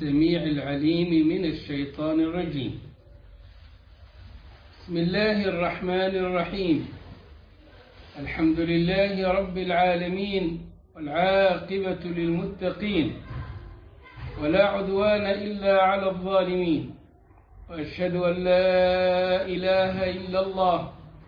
السميع العليم من الشيطان الرجيم بسم الله الرحمن الرحيم الحمد لله رب العالمين والعاقبة للمتقين ولا عدوان إلا على الظالمين وأشهد أن لا إله إلا الله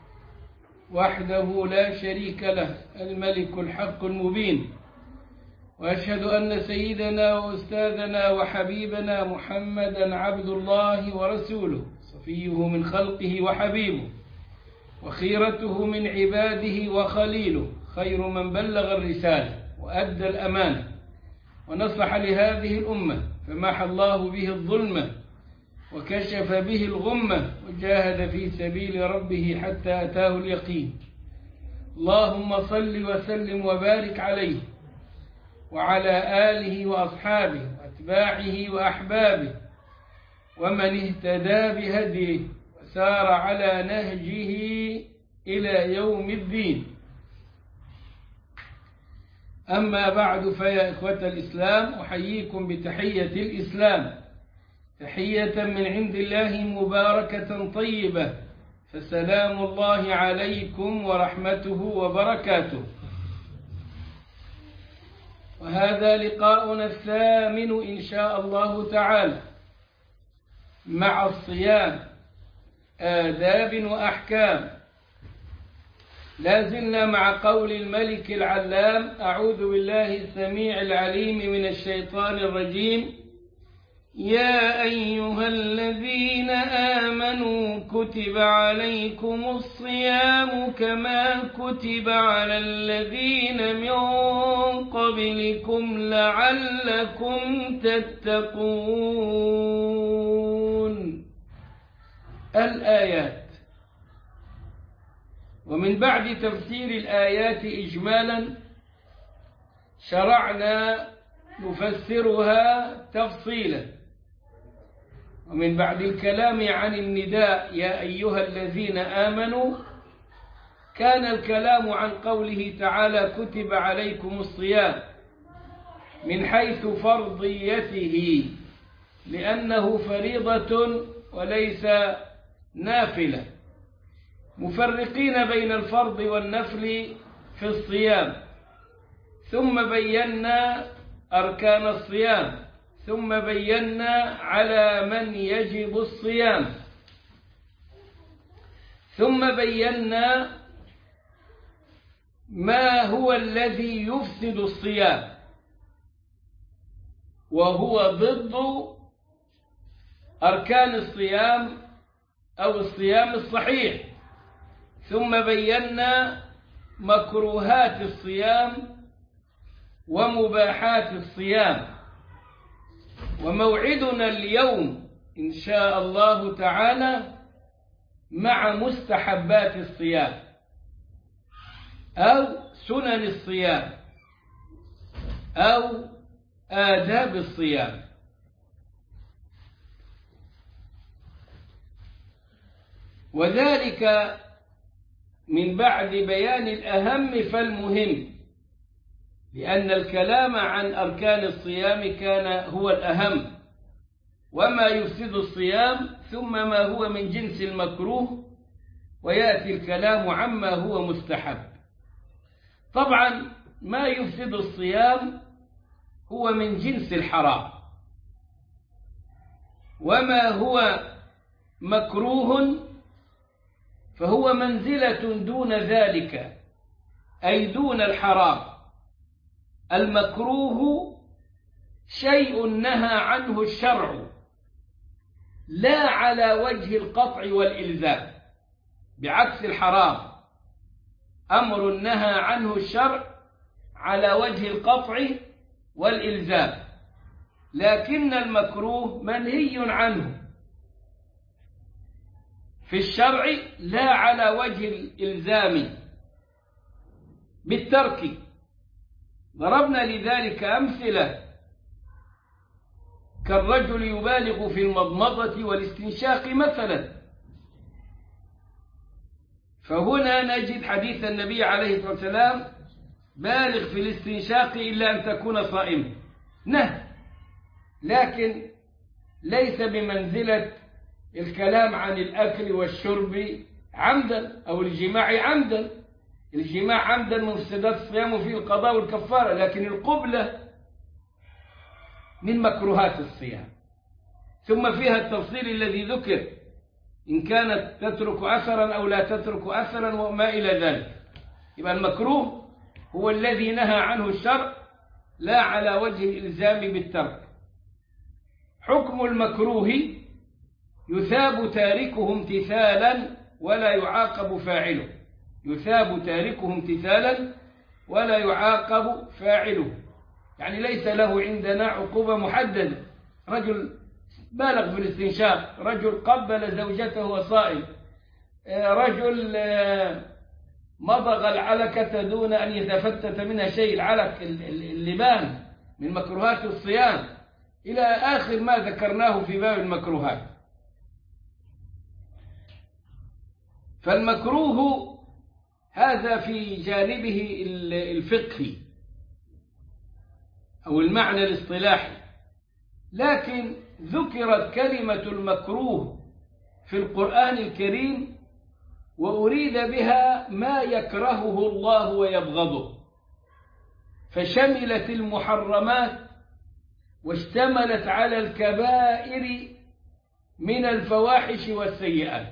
وحده لا شريك له الملك الحق المبين وأشهد أن سيدنا وأستاذنا وحبيبنا محمدا عبد الله ورسوله صفيه من خلقه وحبيبه وخيرته من عباده وخليله خير من بلغ الرسالة وأدى الأمانة ونصح لهذه الأمة فمحى الله به الظلمة وكشف به الغمة وجاهد في سبيل ربه حتى أتاه اليقين اللهم صل وسلم وبارك عليه وعلى آله وأصحابه وأتباعه وأحبابه ومن اهتدى بهديه وسار على نهجه إلى يوم الدين أما بعد فيا إخوة الإسلام أحييكم بتحية الإسلام تحية من عند الله مباركة طيبة فسلام الله عليكم ورحمته وبركاته وهذا لقاؤنا الثامن إن شاء الله تعالى مع الصيام آداب وأحكام لازلنا مع قول الملك العلام أعوذ بالله السميع العليم من الشيطان الرجيم يا أيها الذين آمنوا كتب عليكم الصيام كما كتب على الذين من قبلكم لعلكم تتقون الآيات ومن بعد تفسير الآيات إجمالا شرعنا نفسرها تفصيلا ومن بعد الكلام عن النداء يا أيها الذين آمنوا كان الكلام عن قوله تعالى كتب عليكم الصيام من حيث فرضيته لأنه فريضة وليس نافلة مفرقين بين الفرض والنفل في الصيام ثم بينا أركان الصيام ثم بينا على من يجب الصيام ثم بينا ما هو الذي يفسد الصيام وهو ضد أركان الصيام أو الصيام الصحيح ثم بينا مكروهات الصيام ومباحات الصيام وموعدنا اليوم إن شاء الله تعالى مع مستحبات الصيام أو سنن الصيام أو آداب الصيام وذلك من بعد بيان الأهم فالمهم لأن الكلام عن أركان الصيام كان هو الأهم وما يفسد الصيام ثم ما هو من جنس المكروه ويأتي الكلام عما هو مستحب طبعا ما يفسد الصيام هو من جنس الحرام وما هو مكروه فهو منزلة دون ذلك أي دون الحرام المكروه شيء نهى عنه الشرع لا على وجه القطع والإلزام بعكس الحرام أمر نهى عنه الشرع على وجه القطع والإلزام لكن المكروه منهي عنه في الشرع لا على وجه الإلزام بالترك ضربنا لذلك أمثلة كالرجل يبالغ في المضمضة والاستنشاق مثلا فهنا نجد حديث النبي عليه الصلاة والسلام بالغ في الاستنشاق إلا أن تكون صائما نهي لكن ليس بمنزلة الكلام عن الأكل والشرب عمدا أو الجماع عمدا الجماع عمدا من مفسدات الصيام وفيه القضاء والكفارة لكن القبلة من مكروهات الصيام ثم فيها التفصيل الذي ذكر إن كانت تترك أثرا أو لا تترك أثرا وما إلى ذلك يبقى المكروه هو الذي نهى عنه الشرع لا على وجه الإلزام بالترك حكم المكروه يثاب تاركه امتثالا ولا يعاقب فاعله يثاب تاركه امتثالا ولا يعاقب فاعله يعني ليس له عندنا عقوبة محددة رجل بالغ في الاستنشاق رجل قبل زوجته وصائم رجل مضغ العلكة دون أن يتفتت منها شيء العلك اللبان من مكروهات الصيام إلى آخر ما ذكرناه في باب المكروهات فالمكروه هذا في جانبه الفقهي أو المعنى الاصطلاحي لكن ذكرت كلمة المكروه في القرآن الكريم وأريد بها ما يكرهه الله ويبغضه فشملت المحرمات واشتملت على الكبائر من الفواحش والسيئات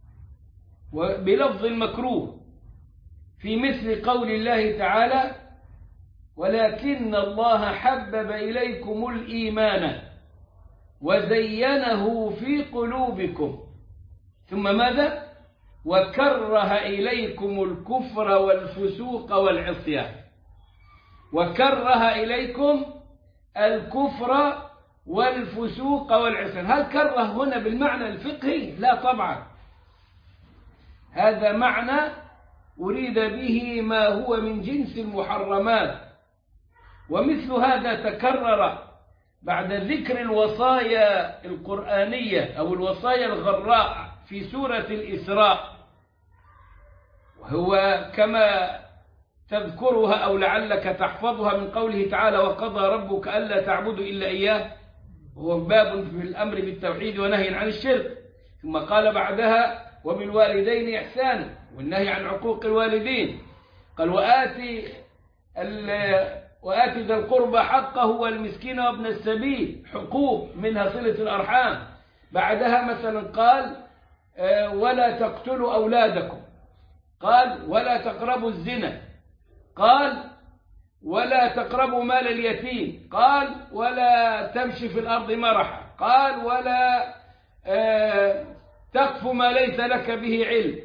بلفظ المكروه في مثل قول الله تعالى ولكن الله حبب إليكم الإيمان وزينه في قلوبكم ثم ماذا وكره إليكم الكفر والفسوق والعصيان وكره إليكم الكفر والفسوق والعصيان هل كره هنا بالمعنى الفقهي لا طبعا هذا معنى أريد به ما هو من جنس المحرمات ومثل هذا تكرر بعد ذكر الوصايا القرآنية أو الوصايا الغراء في سورة الإسراء وهو كما تذكرها أو لعلك تحفظها من قوله تعالى وقضى ربك ألا تعبدوا إلا إياه وهو باب في الأمر بالتوحيد ونهي عن الشرك ثم قال بعدها وبالوالدين إحسانا والنهي عن عقوق الوالدين قال وآتي وآتي ذا القربى حقه والمسكين وابن السبيل حقوق منها صلة الأرحام بعدها مثلا قال ولا تقتلوا أولادكم قال ولا تقربوا الزنا قال ولا تقربوا مال اليتيم قال ولا تمشي في الأرض مرحا قال ولا تقف ما ليس لك به علم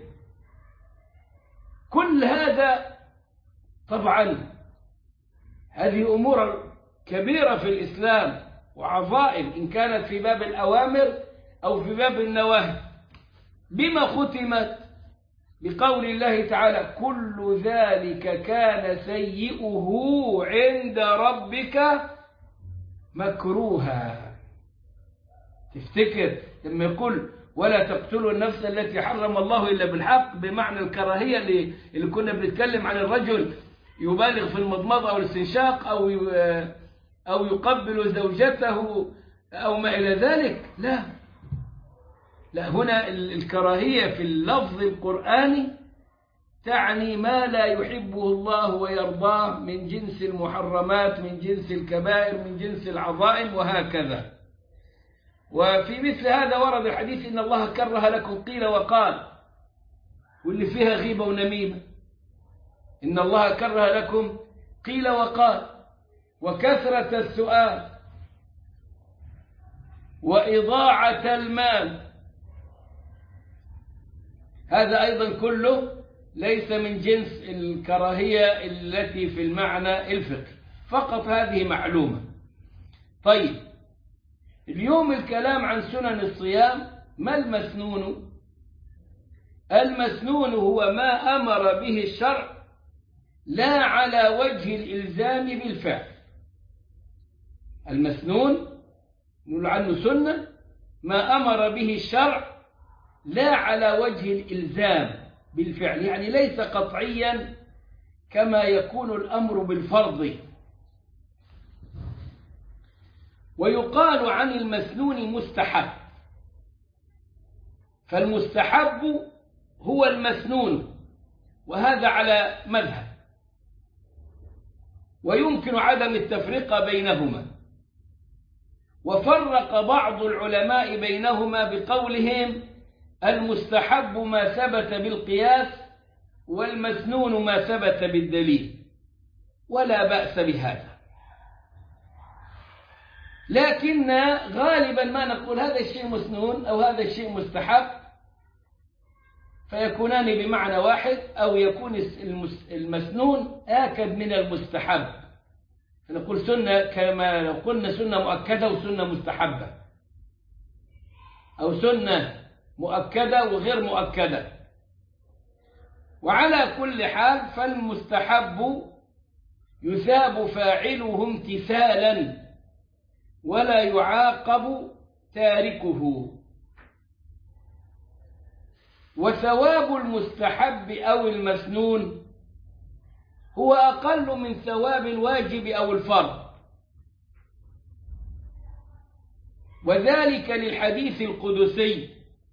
كل هذا طبعا هذه أمور كبيرة في الإسلام وعظائم إن كانت في باب الأوامر أو في باب النواهي بما ختمت بقول الله تعالى كل ذلك كان سيئه عند ربك مكروها تفتكر لما يقول ولا تقتلوا النفس التي حرم الله إلا بالحق بمعنى الكراهية اللي, اللي كنا بنتكلم عن الرجل يبالغ في المضمضة أو الاستنشاق أو أو يقبل زوجته أو ما إلى ذلك لا لا هنا الكراهية في اللفظ القرآني تعني ما لا يحبه الله ويرضاه من جنس المحرمات من جنس الكبائر من جنس العظائم وهكذا وفي مثل هذا ورد الحديث إن الله كره لكم قيل وقال واللي فيها غيبة ونميمة إن الله كره لكم قيل وقال وكثرة السؤال وإضاعة المال هذا أيضا كله ليس من جنس الكراهية التي في المعنى الفقهي فقط هذه معلومة طيب اليوم الكلام عن سنن الصيام ما المسنون المسنون هو ما أمر به الشرع لا على وجه الإلزام بالفعل المسنون نقول عنه سنة ما أمر به الشرع لا على وجه الإلزام بالفعل يعني ليس قطعيا كما يكون الأمر بالفرض ويقال عن المسنون مستحب فالمستحب هو المسنون وهذا على مذهب ويمكن عدم التفرقة بينهما وفرق بعض العلماء بينهما بقولهم المستحب ما ثبت بالقياس والمسنون ما ثبت بالدليل ولا بأس بهذا لكن غالبا ما نقول هذا الشيء مسنون أو هذا الشيء مستحب فيكونان بمعنى واحد أو يكون المسنون آكد من المستحب نقول سنة كما لو قلنا سنة مؤكدة وسنة مستحبة أو سنة مؤكدة وغير مؤكدة وعلى كل حال فالمستحب يثاب فاعله امتثالا ولا يعاقب تاركه وثواب المستحب أو المسنون هو أقل من ثواب الواجب أو الفرض وذلك للحديث القدسي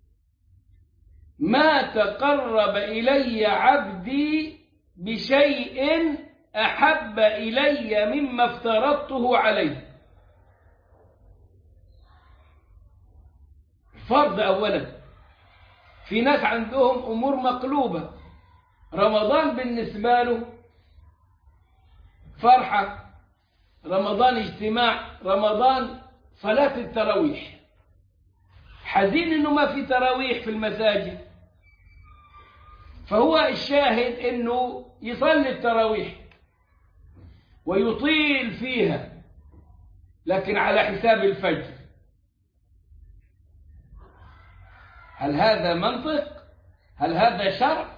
ما تقرب إلي عبدي بشيء أحب إلي مما افترضته عليه فرض أولا في ناس عندهم أمور مقلوبة رمضان بالنسبة له فرحة رمضان اجتماع رمضان صلاة التراويح حزين انه ما في تراويح في المساجد فهو الشاهد انه يصلي التراويح ويطيل فيها لكن على حساب الفجر هل هذا منطق هل هذا شرع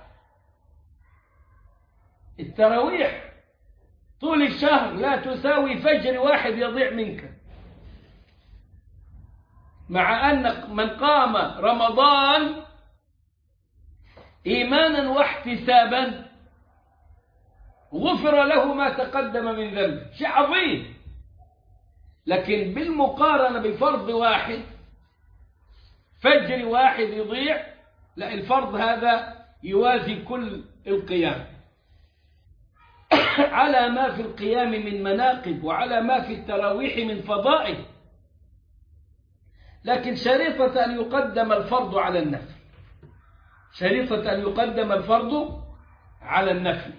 التراويح طول الشهر لا تساوي فجر واحد يضيع منك مع أن من قام رمضان إيمانا واحتسابا غفر له ما تقدم من ذنبه شيء عظيم لكن بالمقارنة بفرض واحد فجر واحد يضيع لا الفرض هذا يوازي كل القيام على ما في القيام من مناقب وعلى ما في التراويح من فضائل لكن شريطة أن يقدم الفرض على النفل شريطة أن يقدم الفرض على النفل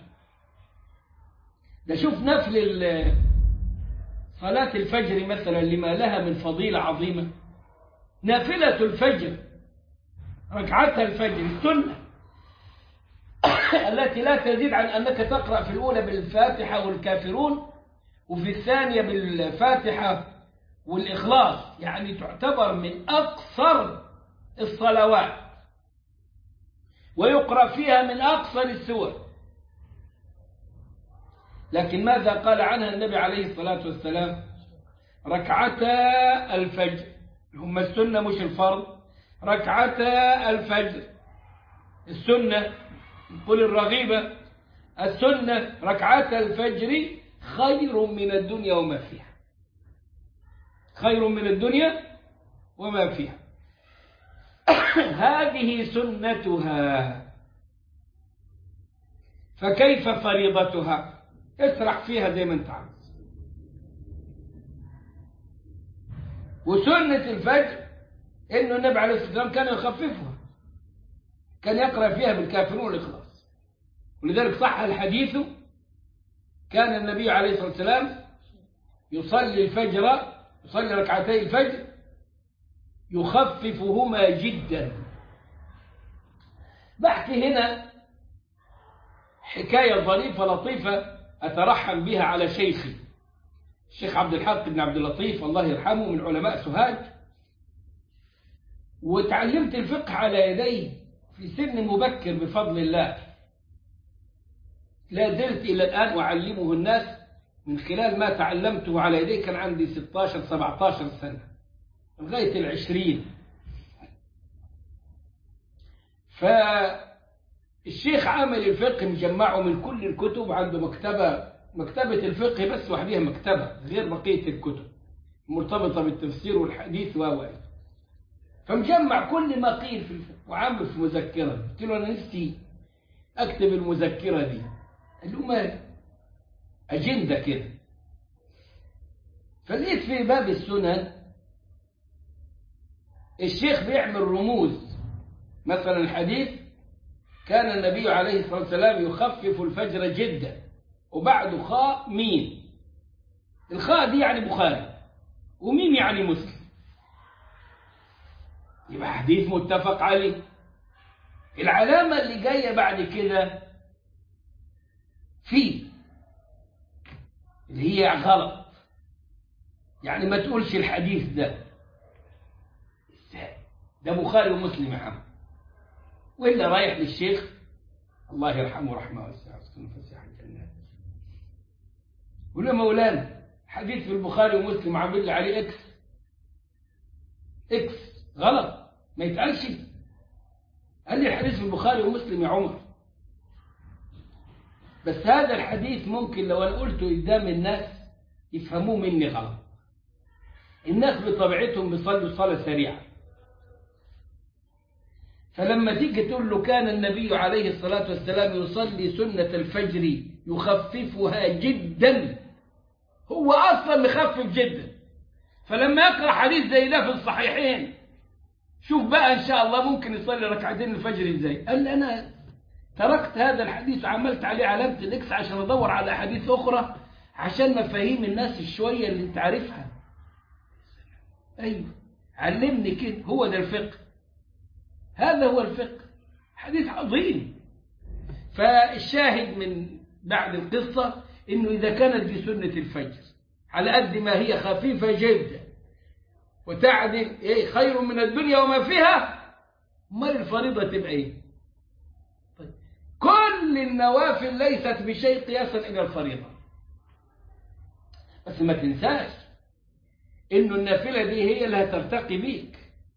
ده شوف نفل صلاة الفجر مثلا لما لها من فضيلة عظيمة نافلة الفجر ركعتها الفجر السنة التي لا تزيد عن أنك تقرأ في الأولى بالفاتحة والكافرون وفي الثانية بالفاتحة والإخلاص يعني تعتبر من أقصر الصلوات ويقرأ فيها من أقصر السور لكن ماذا قال عنها النبي عليه الصلاة والسلام ركعتا الفجر هم السنة مش الفرض ركعتا الفجر السنة قل الرغيبة السنة ركعتا الفجر خير من الدنيا وما فيها خير من الدنيا وما فيها هذه سنتها فكيف فريضتها اسرح فيها زي ما انت عاوز وسنة الفجر انه النبي عليه الصلاة والسلام كان يخففها كان يقرأ فيها بالكافرون والإخلاص ولذلك صح الحديث كان النبي عليه الصلاة والسلام يصلي الفجر يصلي ركعتي الفجر يخففهما جدا بحكي هنا حكاية ظريفة لطيفة أترحم بها على شيخي الشيخ عبد الحق بن عبد اللطيف الله يرحمه من علماء سوهاج وتعلمت الفقه على يديه في سن مبكر بفضل الله لا زلت إلى الآن أعلمه الناس من خلال ما تعلمته على يديه كان عندي 16 17 سنة لغاية العشرين فالشيخ عامل الفقه مجمعه من كل الكتب عنده مكتبة مكتبة الفقه بس وحديها مكتبة غير بقية الكتب مرتبطة بالتفسير والحديث و فمجمع كل ما قيل في الفقه وعامل في مذكرة قلت له أنا نفسي أكتب المذكرة دي قال له ما أجندة كده فلقيت في باب السنن الشيخ بيعمل رموز مثلا الحديث كان النبي عليه الصلاة والسلام يخفف الفجر جدا وبعده خاء ميم الخاء دي يعني بخاري وميم يعني مسلم يبقى حديث متفق عليه العلامة اللي جاية بعد كده في اللي هي غلط يعني ما تقولش الحديث ده ازاي ده بخاري ومسلم يا عم وإلا رايح للشيخ الله يرحمه رحمه واسعة وسكنه فسيح الجنات ولا مولانا حديث في البخاري ومسلم عامل لي عليه اكس اكس غلط ما يتقالش قال لي الحديث في البخاري ومسلم يا عمر بس هذا الحديث ممكن لو انا قلته قدام الناس يفهموه مني غلط الناس بطبيعتهم بيصلوا صلاة سريعة فلما تيجي تقول له كان النبي عليه الصلاة والسلام يصلي سنة الفجر يخففها جدا هو أصلا مخفف جدا فلما يقرأ حديث زي ده في الصحيحين شوف بقى إن شاء الله ممكن يصلي ركعتين الفجر إزاي قال لي أنا تركت هذا الحديث وعملت عليه علامة الإكس عشان أدور على أحاديث أخرى عشان مفاهيم الناس الشوية اللي أنت عارفها أيوه علمني كده هو ده الفقه هذا هو الفقه حديث عظيم فالشاهد من بعد القصة إنه إذا كانت دي سنة الفجر على قد ما هي خفيفة جدا وتعدل إيه خير من الدنيا وما فيها امال الفريضة تبقى إيه طيب. كل النوافل ليست بشيء قياسا إلى الفريضة بس ما تنساش إنه النافلة دي هي اللي هترتقي بيك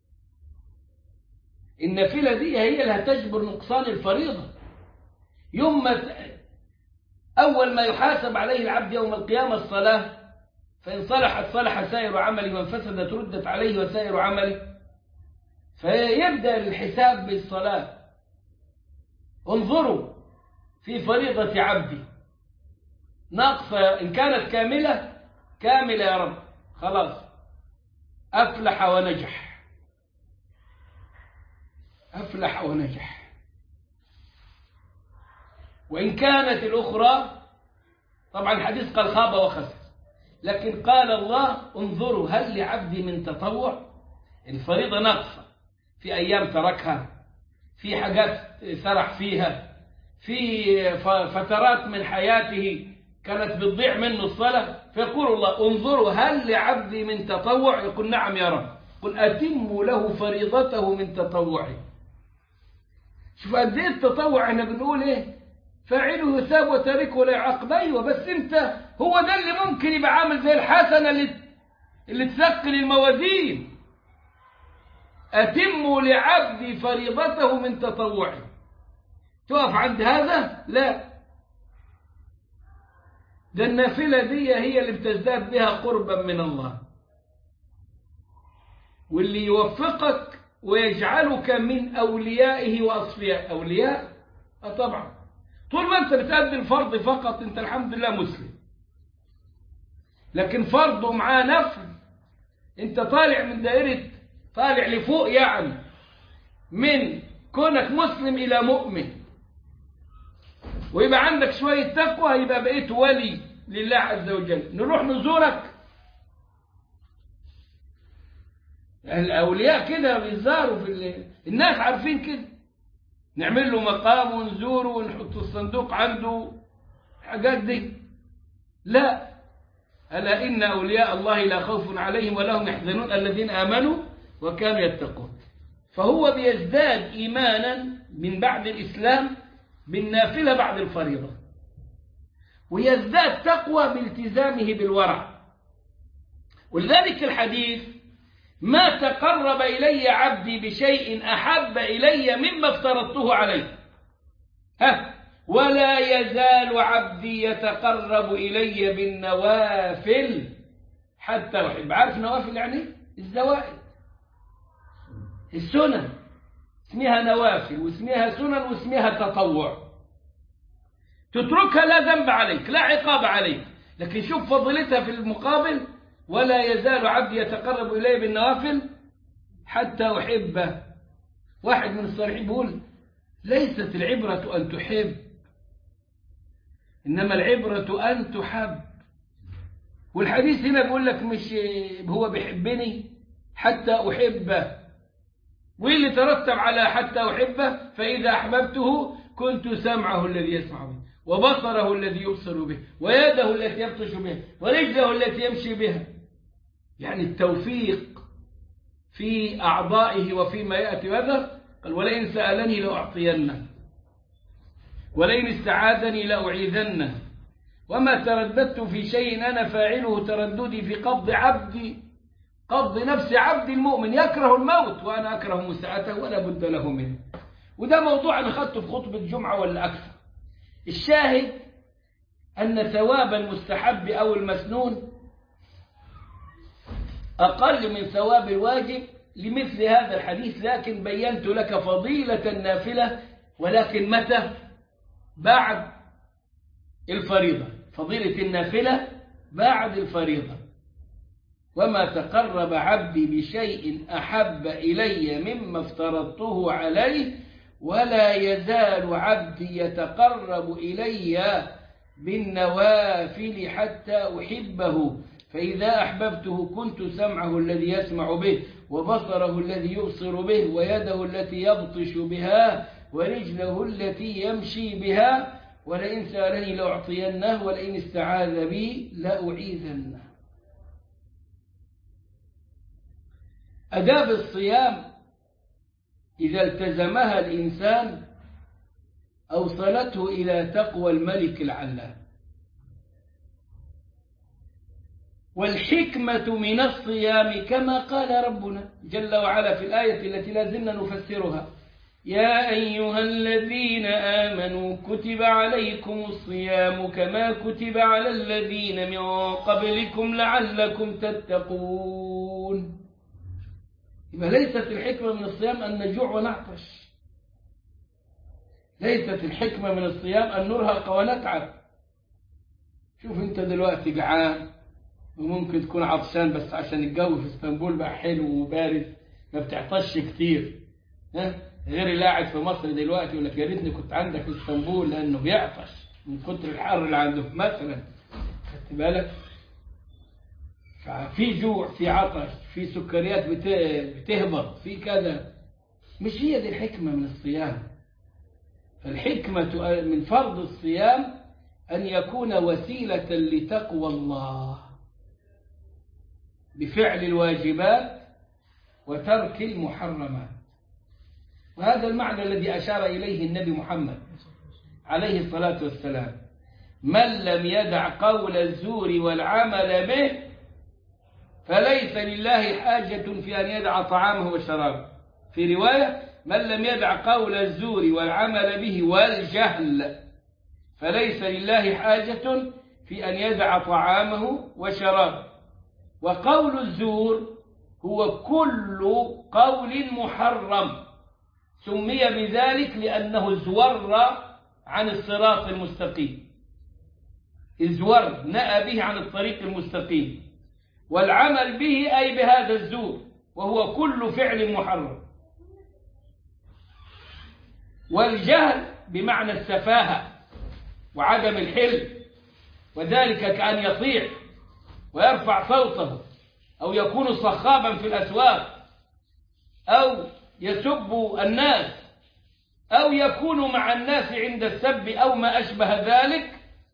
النافلة دي هي اللي هتجبر نقصان الفريضة يوم ما أول ما يحاسب عليه العبد يوم القيامة الصلاة فإن صلحت صلح سائر عمله وإن فسدت ردت عليه وسائر عمله فيبدأ الحساب بالصلاة انظروا في فريضة عبدي ناقصة إن كانت كاملة كاملة يا رب خلاص أفلح ونجح أفلح ونجح وإن كانت الأخرى طبعا الحديث قال خاب وخسر لكن قال الله انظروا هل لعبدي من تطوع الفريضة ناقصة في أيام تركها في حاجات سرح فيها في فترات من حياته كانت بتضيع منه الصلاة فيقول الله انظروا هل لعبدي من تطوع يقول نعم يا رب قل أتموا له فريضته من تطوعه شوف قد ايه التطوع احنا بنقول ايه فاعله يثاب وتاركه لا يعاقب ايوه بس انت هو ده اللي ممكن يبقى عامل زي الحسنه اللي اللي تثقل الموازين اتموا لعبدي فريضته من تطوعه تقف عند هذا لا ده النافله دي هي اللي بتزداد بها قربا من الله واللي يوفقك ويجعلك من أوليائه وأصفياء أولياء أه طبعا طول ما أنت بتأدي الفرض فقط أنت الحمد لله مسلم لكن فرض ومعاه نفل أنت طالع من دائرة طالع لفوق يعني من كونك مسلم إلى مؤمن ويبقى عندك شوية تقوى يبقى بقيت ولي لله عز وجل نروح نزورك الأولياء كده بيزاروا في الليل. الناس عارفين كده نعمل له مقام ونزوره ونحط الصندوق عنده الحاجات دي لا ألا إن أولياء الله لا خوف عليهم ولا هم يحزنون الذين آمنوا وكانوا يتقون فهو بيزداد إيمانا من بعد الإسلام بالنافلة بعد الفريضة ويزداد تقوى بالتزامه بالورع ولذلك الحديث ما تقرب إلي عبدي بشيء أحب إلي مما افترضته عليه ها ولا يزال عبدي يتقرب إلي بالنوافل حتى أحب عارف نوافل يعني الزوائد السنن اسمها نوافل واسمها سنن واسمها تطوع تتركها لا ذنب عليك لا عقاب عليك لكن شوف فضيلتها في المقابل ولا يزال عبدي يتقرب إلي بالنوافل حتى أحبه واحد من الصالحين بيقول ليست العبرة أن تحب إنما العبرة أن تحب والحديث هنا بيقول لك مش هو بيحبني حتى أحبه وإيه اللي ترتب على حتى أحبه فإذا أحببته كنت سمعه الذي يسمع به وبصره الذي يبصر به ويده التي يبطش بها ورجله التي يمشي بها يعني التوفيق في أعضائه وفيما يأتي وذر قال ولئن سألني لأعطينه ولئن استعاذني لأعيذنه وما ترددت في شيء أنا فاعله ترددي في قبض عبدي قبض نفس عبد المؤمن يكره الموت وأنا أكره مساعته ولا بد له منه وده موضوع أنا أخذته في خطبة جمعة ولا أكثر الشاهد أن ثواب المستحب أو المسنون أقل من ثواب الواجب لمثل هذا الحديث لكن بينت لك فضيلة النافلة ولكن متى بعد الفريضة فضيلة النافلة بعد الفريضة وما تقرب عبدي بشيء أحب إلي مما افترضته عليه ولا يزال عبدي يتقرب إلي بالنوافل حتى أحبه فإذا أحببته كنت سمعه الذي يسمع به وبصره الذي يبصر به ويده التي يبطش بها ورجله التي يمشي بها ولئن سألني لأعطينه ولئن استعاذ بي لأعيذنه أداب الصيام إذا التزمها الإنسان أوصلته إلى تقوى الملك العلام والحكمة من الصيام كما قال ربنا جل وعلا في الآية التي لازلنا نفسرها يا أيها الذين آمنوا كتب عليكم الصيام كما كتب على الذين من قبلكم لعلكم تتقون يبقى ليست الحكمة من الصيام أن نجوع ونعطش ليست الحكمة من الصيام أن نرهق ونتعب شوف انت دلوقتي جعان وممكن تكون عطشان بس عشان الجو في اسطنبول بقى حلو وبارد ما بتعطش كتير ها غير اللي قاعد في مصر دلوقتي يقول لك يا ريتني كنت عندك في اسطنبول لانه بيعطش من كتر الحر اللي عنده مثلا خدت بالك في جوع في عطش في سكريات بتهبط في كذا مش هي دي الحكمة من الصيام فالحكمة من فرض الصيام أن يكون وسيلة لتقوى الله بفعل الواجبات وترك المحرمات وهذا المعنى الذي أشار إليه النبي محمد عليه الصلاة والسلام من لم يدع قول الزور والعمل به فليس لله حاجة في أن يدع طعامه وشرابه في رواية من لم يدع قول الزور والعمل به والجهل فليس لله حاجة في أن يدع طعامه وشرابه وقول الزور هو كل قول محرم سمي بذلك لأنه زور عن الصراط المستقيم ازور نأى به عن الطريق المستقيم والعمل به أي بهذا الزور وهو كل فعل محرم والجهل بمعنى السفاهة وعدم الحلم وذلك كأن يطيع ويرفع صوته أو يكون صخابا في الأسواق أو يسب الناس أو يكون مع الناس عند السب أو ما أشبه ذلك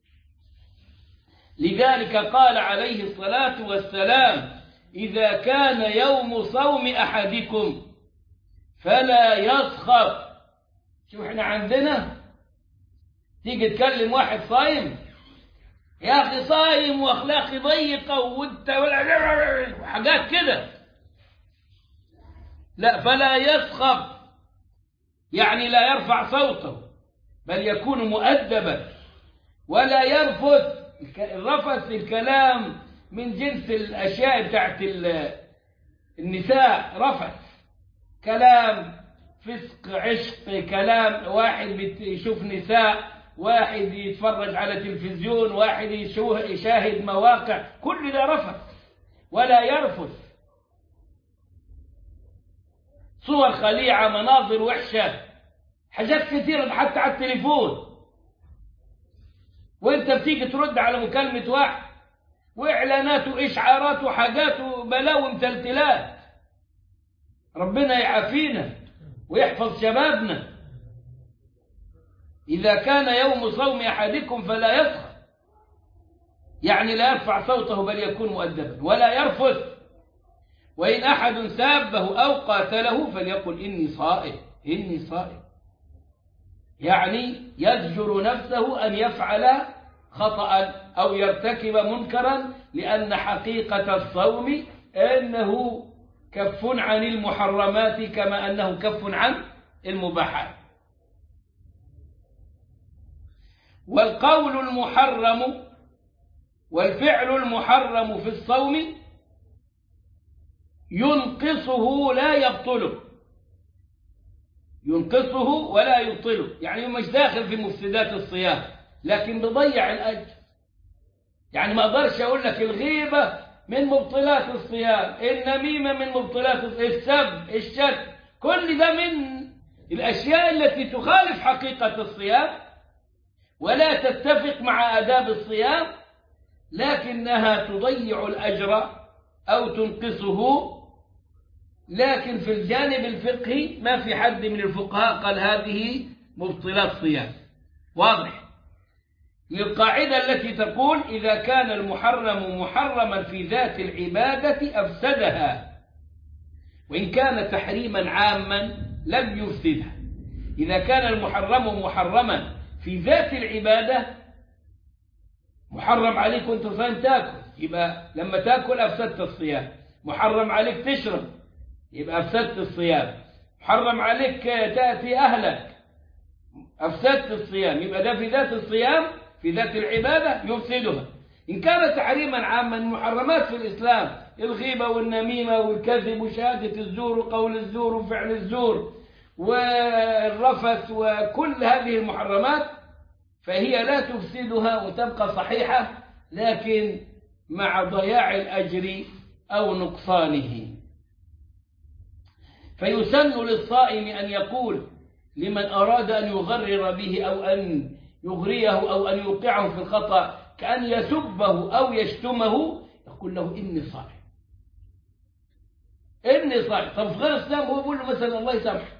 لذلك قال عليه الصلاة والسلام إذا كان يوم صوم أحدكم فلا يصخب شوف احنا عندنا تيجي تكلم واحد صايم يا أخي صايم وأخلاقي ضيقة وانت وحاجات كده لا فلا يصخب يعني لا يرفع صوته بل يكون مؤدبا ولا يرفث الرفث الكلام من جنس الأشياء بتاعت ال- النساء رفث كلام فسق عشق كلام واحد بيشوف نساء واحد يتفرج على تلفزيون واحد يشوه- يشاهد مواقع كل ده رفث ولا يرفث صور خليعة مناظر وحشة حاجات كثيرة حتى على التليفون وانت بتيجي ترد على مكالمة واحد واعلانات واشعارات وحاجات وبلاوي متلتلات ربنا يعافينا ويحفظ شبابنا إذا كان يوم صوم أحدكم فلا يسخر يعني لا يرفع صوته بل يكون مؤدبا ولا يرفث وإن أحد سابه أو قاتله فليقل إني صائم إني صائم يعني يزجر نفسه أن يفعل خطأ أو يرتكب منكرا لأن حقيقة الصوم أنه كف عن المحرمات كما أنه كف عن المباحات والقول المحرم والفعل المحرم في الصوم ينقصه لا يبطله ينقصه ولا يبطله يعني مش داخل في مفسدات الصيام لكن بيضيع الأجر يعني ما أقدرش أقول لك الغيبة من مبطلات الصيام النميمة من مبطلات السب الشك كل ده من الأشياء التي تخالف حقيقة الصيام ولا تتفق مع آداب الصيام لكنها تضيع الأجر أو تنقصه لكن في الجانب الفقهي ما في حد من الفقهاء قال هذه مبطلات صيام واضح للقاعدة التي تقول إذا كان المحرم محرما في ذات العبادة أفسدها وإن كان تحريما عاما لم يفسدها إذا كان المحرم محرما في ذات العبادة محرم عليك وانت صايم تاكل يبقى لما تاكل أفسدت الصيام محرم عليك تشرب يبقى أفسدت الصيام محرم عليك تأتي أهلك أفسدت الصيام يبقى ده في ذات الصيام في ذات العبادة يفسدها إن كان تحريما عاما محرمات في الإسلام الغيبة والنميمة والكذب وشهادة الزور وقول الزور وفعل الزور والرفث وكل هذه المحرمات فهي لا تفسدها وتبقى صحيحة لكن مع ضياع الأجر أو نقصانه فيسن للصائم أن يقول لمن أراد أن يغرر به أو أن يغريه أو أن يوقعه في الخطأ كأن يسبه أو يشتمه يقول له إني صائم إني صائم طب في غير الإسلام هو يقول له مثلا الله يسامحك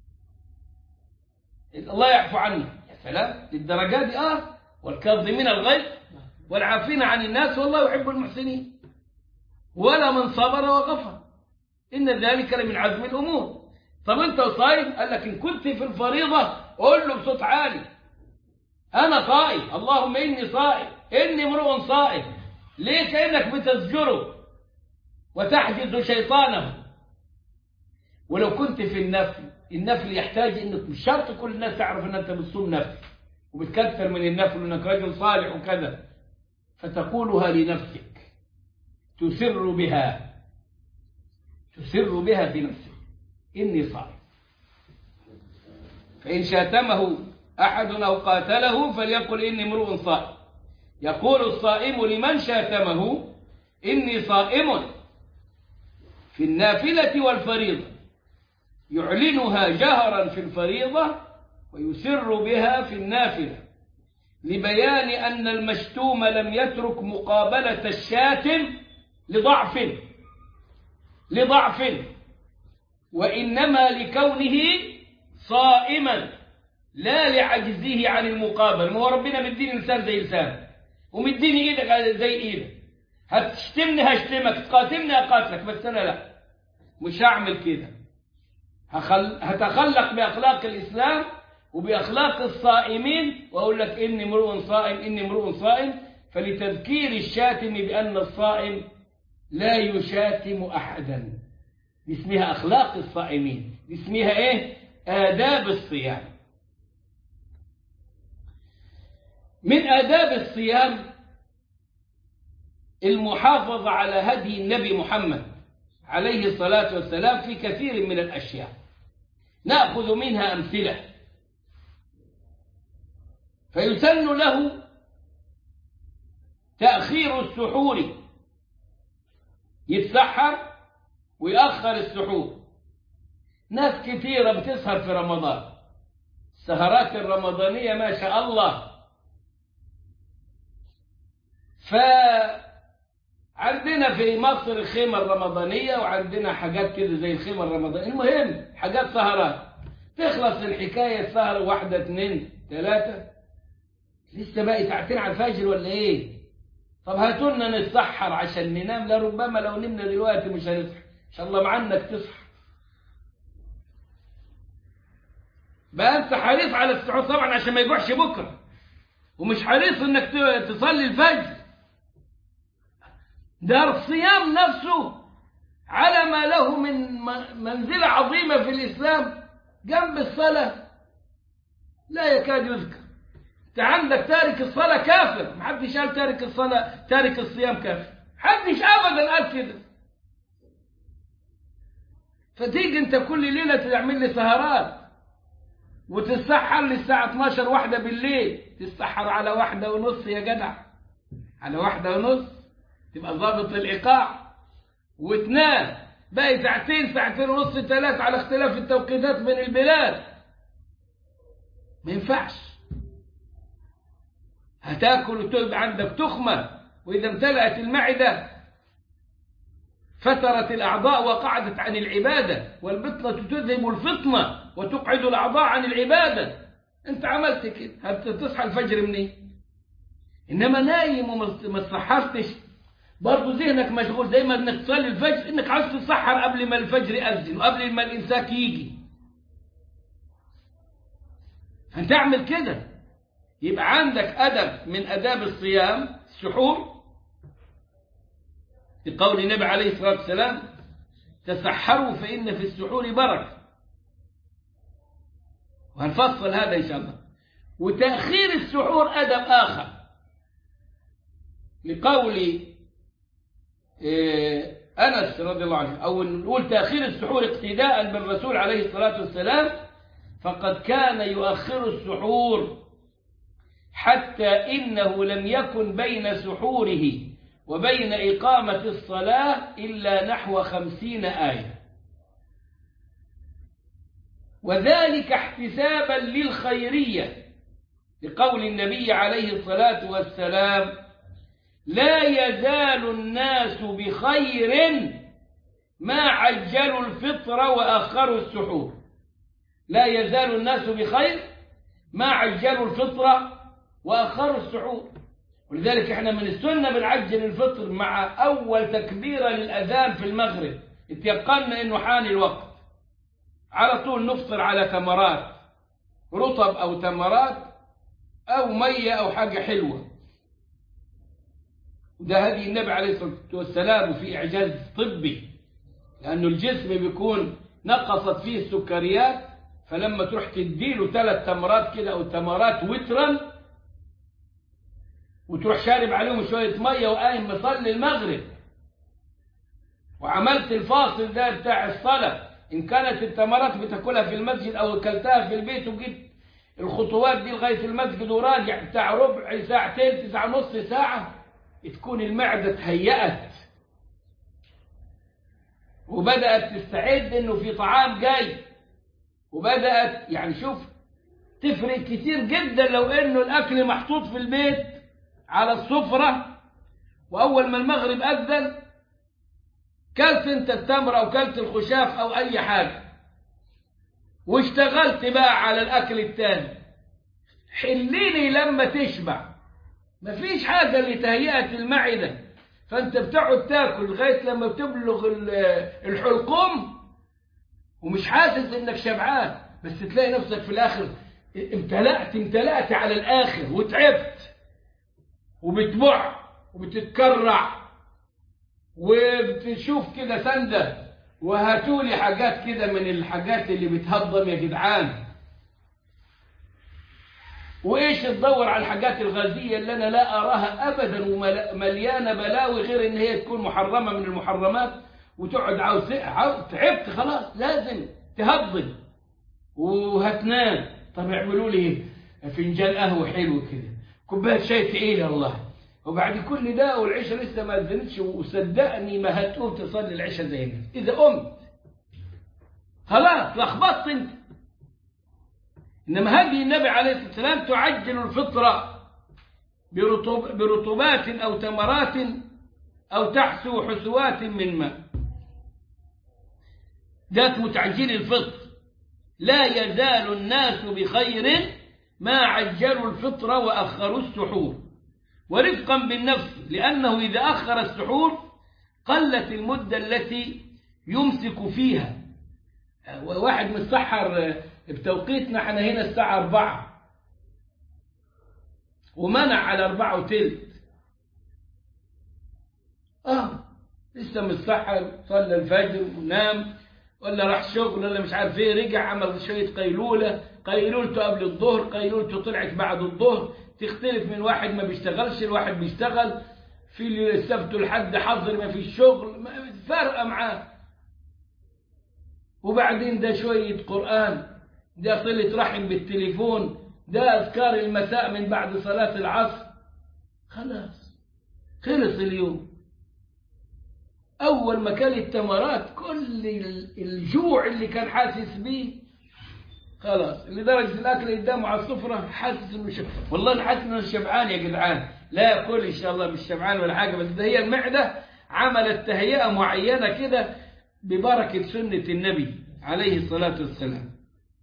الله يعفو عني يا سلام للدرجات دي آه والكاظمين الغيظ والعافين عن الناس والله يحب المحسنين ولا من صبر وغفر إن ذلك لمن عزم الأمور طب أنت صايم قال لك إن كنت في الفريضة قول له بصوت عالي أنا صائم اللهم إني صائم إني امرؤ صائم ليه كأنك بتزجره وتحجز شيطانه ولو كنت في النفل النفل يحتاج انك مش شرط كل الناس تعرف ان انت بتصوم نفل وبتكثر من النفل وانك رجل صالح وكذا فتقولها لنفسك تسر بها تسر بها في نفسك إني صائم فإن شاتمه أحد أو قاتله فليقل إني امرؤ صائم يقول الصائم لمن شاتمه إني صائم في النافلة والفريضة يعلنها جهرا في الفريضة ويسر بها في النافلة لبيان أن المشتوم لم يترك مقابلة الشاتم لضعف لضعف وإنما لكونه صائما لا لعجزه عن المقابل ما هو ربنا مديني إنسان زي لسان ومديني إيدك زي إيدك هتشتمني هشتمك تقاتلني أقاتلك بس أنا لا مش هعمل كده هخل... هتخلق بأخلاق الإسلام وبأخلاق الصائمين وأقول لك إني امرؤ صائم إني امرؤ صائم فلتذكير الشاتم بأن الصائم لا يشاتم أحدا دي اسمها أخلاق الصائمين دي اسمها إيه آداب الصيام من آداب الصيام المحافظة على هدي النبي محمد عليه الصلاة والسلام في كثير من الأشياء نأخذ منها أمثلة فيسن له تأخير السحور يتسحر ويأخر السحور ناس كثيرة بتسهر في رمضان السهرات الرمضانية ما شاء الله فعندنا في مصر الخيمة الرمضانية وعندنا حاجات كده زي الخيمة الرمضانية المهم حاجات سهرات تخلص الحكاية سهرة واحدة اثنين ثلاثة لسه باقي ساعتين على الفجر ولا ايه طب هاتوا لنا نتسحر عشان ننام لربما لو نمنا دلوقتي مش هنصحى ان شاء الله معنك تصحى بقى انت حريص على السحور طبعا عشان ما يجوعش بكره ومش حريص انك تصلي الفجر ده الصيام نفسه على ما له من منزلة عظيمة في الإسلام جنب الصلاة لا يكاد يذكر انت عندك تارك الصلاة كافر محدش قال تارك الصلاة تارك الصيام كافر محدش أبدا قال كده فتيجي انت كل ليلة تعمل لي سهرات وتتسحر للساعة 12 واحدة بالليل تتسحر على واحدة ونص يا جدع على واحدة ونص تبقى ضابط الإيقاع وتنام باقي ساعتين ساعتين ونص ثلاث على اختلاف التوقيتات بين البلاد ما ينفعش هتاكل وتبقى عندك تخمة وإذا امتلأت المعدة فترت الأعضاء وقعدت عن العبادة والبطنة تذهب الفطنة وتقعد الأعضاء عن العبادة أنت عملت كده هتصحى الفجر منين إنما نايم وما تصحرتش برضه ذهنك مشغول زي ما انك تصلي الفجر انك عايز تتسحر قبل ما الفجر يأذن وقبل ما الإمساك يجي هتعمل كده يبقى عندك أدب من أداب الصيام السحور لقول النبي عليه الصلاة والسلام تسحروا فإن في السحور بركة وهنفصل هذا إن شاء الله وتأخير السحور أدب آخر لقول أنس رضي الله عنه أو نقول تأخير السحور اقتداء بالرسول عليه الصلاة والسلام فقد كان يؤخر السحور حتى إنه لم يكن بين سحوره وبين إقامة الصلاة إلا نحو خمسين آية وذلك احتسابا للخيرية لقول النبي عليه الصلاة والسلام لا يزال الناس بخير ما عجلوا الفطر وأخروا السحور لا يزال الناس بخير ما عجلوا الفطر وأخروا السحور ولذلك احنا من السنة بنعجل الفطر مع أول تكبيرة للأذان في المغرب اتيقنا انه حان الوقت على طول نفطر على تمرات رطب أو تمرات أو مية أو حاجة حلوة وده هدي النبي عليه الصلاة والسلام في إعجاز طبي لأنه الجسم بيكون نقصت فيه السكريات فلما تروح تديله ثلاث تمرات كده أو تمرات وترا وتروح شارب عليهم شوية مية وقايم مصلي المغرب وعملت الفاصل ده بتاع الصلاة إن كانت التمرات بتاكلها في المسجد أو أكلتها في البيت وجيت الخطوات دي لغاية المسجد وراجع بتاع ربع ساعة تلت ساعة نص ساعة تكون المعدة تهيأت وبدأت تستعد إنه في طعام جاي وبدأت يعني شوف تفرق كتير جدا لو إنه الأكل محطوط في البيت على السفرة وأول ما المغرب أذن كلت انت التمر او كلت الخشاف او اي حاجة واشتغلت بقى على الاكل التاني حليني لما تشبع مفيش حاجة لتهيئة المعدة فانت بتقعد تاكل لغاية لما بتبلغ الحلقوم ومش حاسس انك شبعان بس تلاقي نفسك في الاخر امتلأت امتلأت على الاخر وتعبت وبتبع وبتتكرع وبتشوف كده سندة وهاتولي حاجات كده من الحاجات اللي بتهضم يا جدعان وايش تدور على الحاجات الغازيه اللي انا لا اراها ابدا ومليانه بلاوي غير ان هي تكون محرمه من المحرمات وتقعد عاوز عاوز- تعبت خلاص لازم تهضم وهتنام طب اعملوا لي فنجان قهوه حلو كده كوبايه شاي تقيله والله وبعد كل ده والعشاء لسه ما اذنتش وصدقني ما هتقوم تصلي العشاء زي كده اذا قمت خلاص لخبطت انت انما هدي النبي عليه الصلاه والسلام تعجل الفطره برطب برطوبات او تمرات او تحسو حسوات من ماء ده اسمه تعجيل الفطر لا يزال الناس بخير ما عجلوا الفطر واخروا السحور ورفقا بالنفس لانه اذا اخر السحور قلت المده التي يمسك فيها واحد متسحر بتوقيتنا احنا هنا الساعة أربعة ومنع على أربعة وتلت آه لسه متسحر صلى الفجر ونام ولا راح شغل ولا مش عارف ايه رجع عمل شوية قيلولة قيلولته قبل الظهر قيلولته طلعت بعد الظهر تختلف من واحد ما بيشتغلش الواحد بيشتغل في السبت والحد حظر ما فيش شغل ما- فارقة معاه وبعدين ده شوية قرآن ده صلة رحم بالتليفون ده أذكار المساء من بعد صلاة العصر خلاص خلص اليوم أول ما كل التمرات كل ال- الجوع اللي كان حاسس بيه خلاص لدرجة الأكل قدامه على السفرة حاسس إنه شب... والله أنا حاسس إنه شبعان يا جدعان لا ياكل إن شاء الله مش شبعان ولا حاجة بس ده هي المعدة عملت تهيئة معينة كده ببركة سنة النبي عليه الصلاة والسلام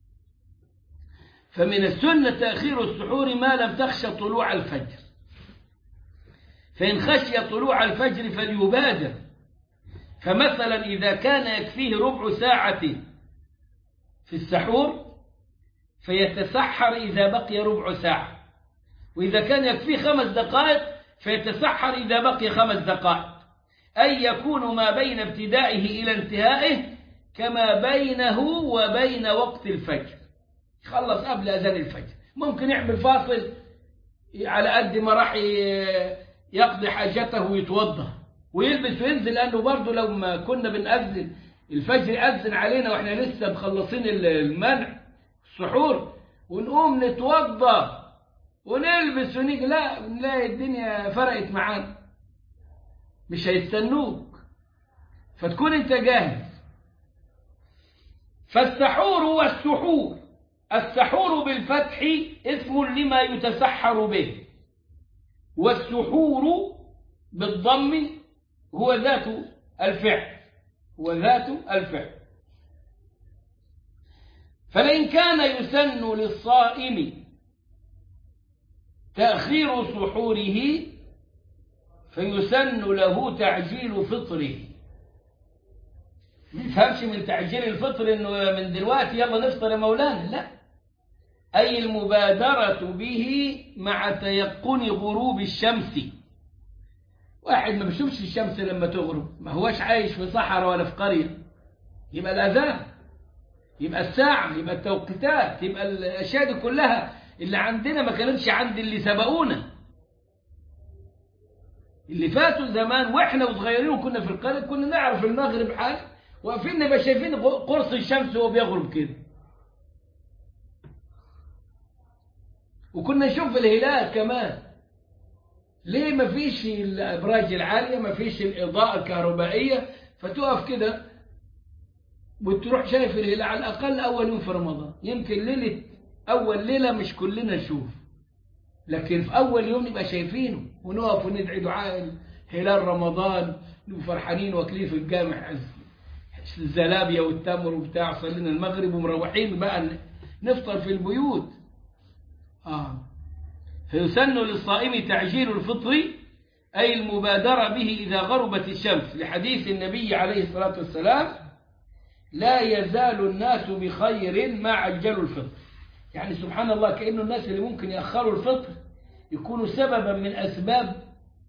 فمن السنة تأخير السحور ما لم تخشى طلوع الفجر فإن خشي طلوع الفجر فليبادر فمثلا إذا كان يكفيه ربع ساعة في السحور فيتسحر إذا بقي ربع ساعة وإذا كان يكفيه خمس دقائق فيتسحر إذا بقي خمس دقائق أي يكون ما بين ابتدائه إلى انتهائه كما بينه وبين وقت الفجر خلص قبل أذان الفجر ممكن يعمل فاصل على قد ما راح ي- يقضي حاجته ويتوضا ويلبس وينزل لأنه برضه لو ما كنا بنأذن الفجر يأذن علينا وإحنا لسه مخلصين ال- المنع السحور ونقوم نتوضا ونلبس ونيجي لا نلاقي الدنيا فرقت معانا مش هيستنوك فتكون انت جاهز فالسحور والسحور السحور بالفتح اسم لما يتسحر به والسحور بالضم هو ذات الفعل هو ذات الفعل فلئن كان يسن للصائم تأخير سحوره فيسن له تعجيل فطره ما يفهمش من تعجيل الفطر انه من دلوقتي يلا نفطر يا مولانا لا اي المبادرة به مع تيقن غروب الشمس واحد ما بيشوفش الشمس لما تغرب ما هوش عايش في صحراء ولا في قرية يبقى الأذان يبقى الساعة يبقى التوقيتات يبقى الأشياء دي كلها اللي عندنا ما كانتش عند اللي سبقونا اللي فاتوا زمان واحنا وصغيرين وكنا في القرية كنا نعرف المغرب حال واقفين نبقى شايفين قرص الشمس وهو بيغرب كده وكنا نشوف الهلال كمان ليه ما فيش الابراج العاليه ما فيش الاضاءه الكهربائيه فتقف كده وتروح شايف الهلال على الاقل اول يوم في رمضان يمكن ليله اول ليله مش كلنا نشوف لكن في اول يوم نبقى شايفينه ونقف وندعي دعاء هلال رمضان نبقى فرحانين واكلين في الجامع الزلابيا والتمر وبتاع صلينا المغرب ومروحين بقى نفطر في البيوت آه. فيسن للصائم تعجيل الفطر أي المبادرة به إذا غربت الشمس لحديث النبي عليه الصلاة والسلام لا يزال الناس بخير ما عجلوا الفطر يعني سبحان الله كأنه الناس اللي ممكن يأخروا الفطر يكونوا سببا من أسباب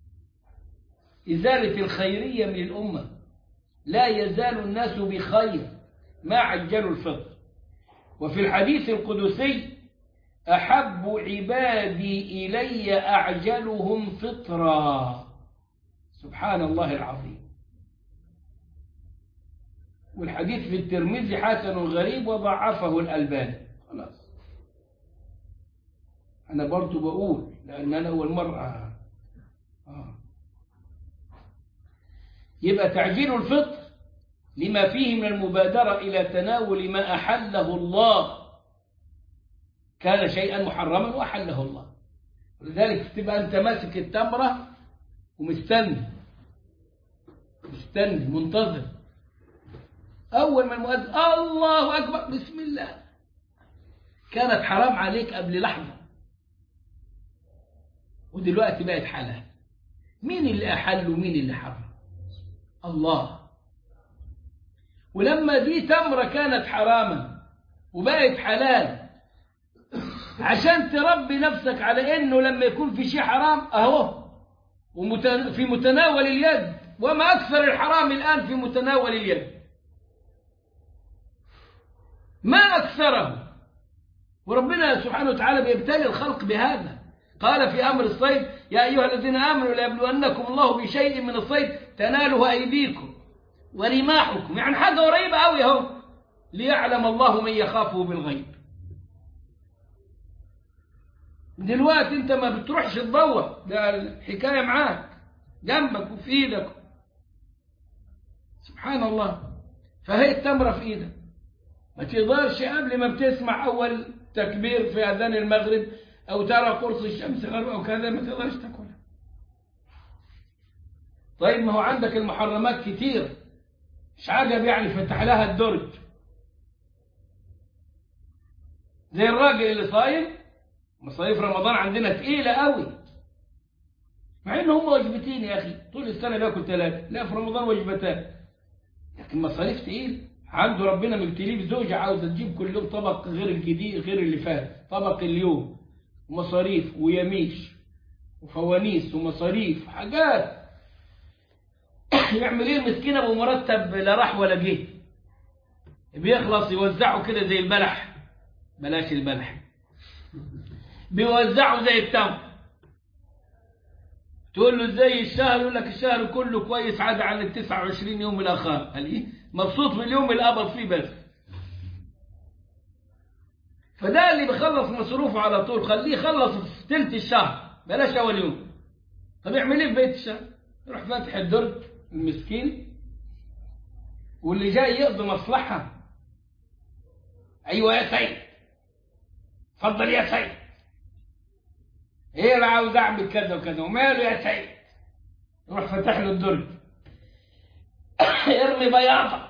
إزالة الخيرية من الأمة لا يزال الناس بخير ما عجلوا الفطر وفي الحديث القدسي أحب عبادي إلي أعجلهم فطرا سبحان الله العظيم والحديث في الترمذي حسن غريب وضعفه الألباني خلاص أنا برضو بقول لأن أنا أول مرة آه. يبقى تعجيل الفطر لما فيه من المبادرة إلى تناول ما أحله الله كان شيئا محرما وأحله الله ولذلك تبقى أنت ماسك التمرة ومستني مستني منتظر أول ما المؤذن الله أكبر بسم الله كانت حرام عليك قبل لحظة ودلوقتي بقت حلال مين اللي أحل ومين اللي حرم الله ولما دي تمرة كانت حراما وبقت حلال عشان تربي نفسك على انه لما يكون في شيء حرام اهو في متناول اليد وما اكثر الحرام الان في متناول اليد ما اكثره وربنا سبحانه وتعالى بيبتلي الخلق بهذا قال في امر الصيد يا ايها الذين امنوا ليبلونكم الله بشيء من الصيد تناله ايديكم ورماحكم يعني حاجه قريبه قوي اهو ليعلم الله من يخافه بالغيب دلوقتي انت ما بتروحش تدور ده الحكايه معاك جنبك وفي ايدك سبحان الله فهي التمره في ايدك ما تقدرش قبل ما بتسمع اول تكبير في اذان المغرب او ترى قرص الشمس غرب او كذا ما تقدرش تاكلها طيب ما هو عندك المحرمات كتير مش عجب يعني فتح لها الدرج زي الراجل اللي صايم مصاريف رمضان عندنا تقيلة قوي مع ان هم وجبتين يا اخي طول السنة بياكل ثلاثة لا في رمضان وجبتان لكن مصاريف تقيل عنده ربنا مبتليه بزوجة عاوزة تجيب كل يوم طبق غير الجديد غير اللي فات طبق اليوم ومصاريف ويميش وفوانيس ومصاريف حاجات يعمل ايه المسكين ابو مرتب لا راح ولا جه بيخلص يوزعه كده زي البلح بلاش البلح بيوزعه زي التمر تقول له ازاي الشهر يقول لك الشهر كله كويس عدا عن ال 29 يوم الاخر قال ايه مبسوط باليوم اللي قبض فيه بس فده اللي بيخلص مصروفه على طول خليه يخلص في ثلث الشهر بلاش اول يوم طب يعمل ايه في بيت الشهر يروح فاتح الدرج المسكين واللي جاي يقضي مصلحة أيوة يا سيد اتفضل يا سيد ايه اللي عاوز اعمل كذا وكذا وماله يا سيد يروح فاتح له الدرج ارمي بياضك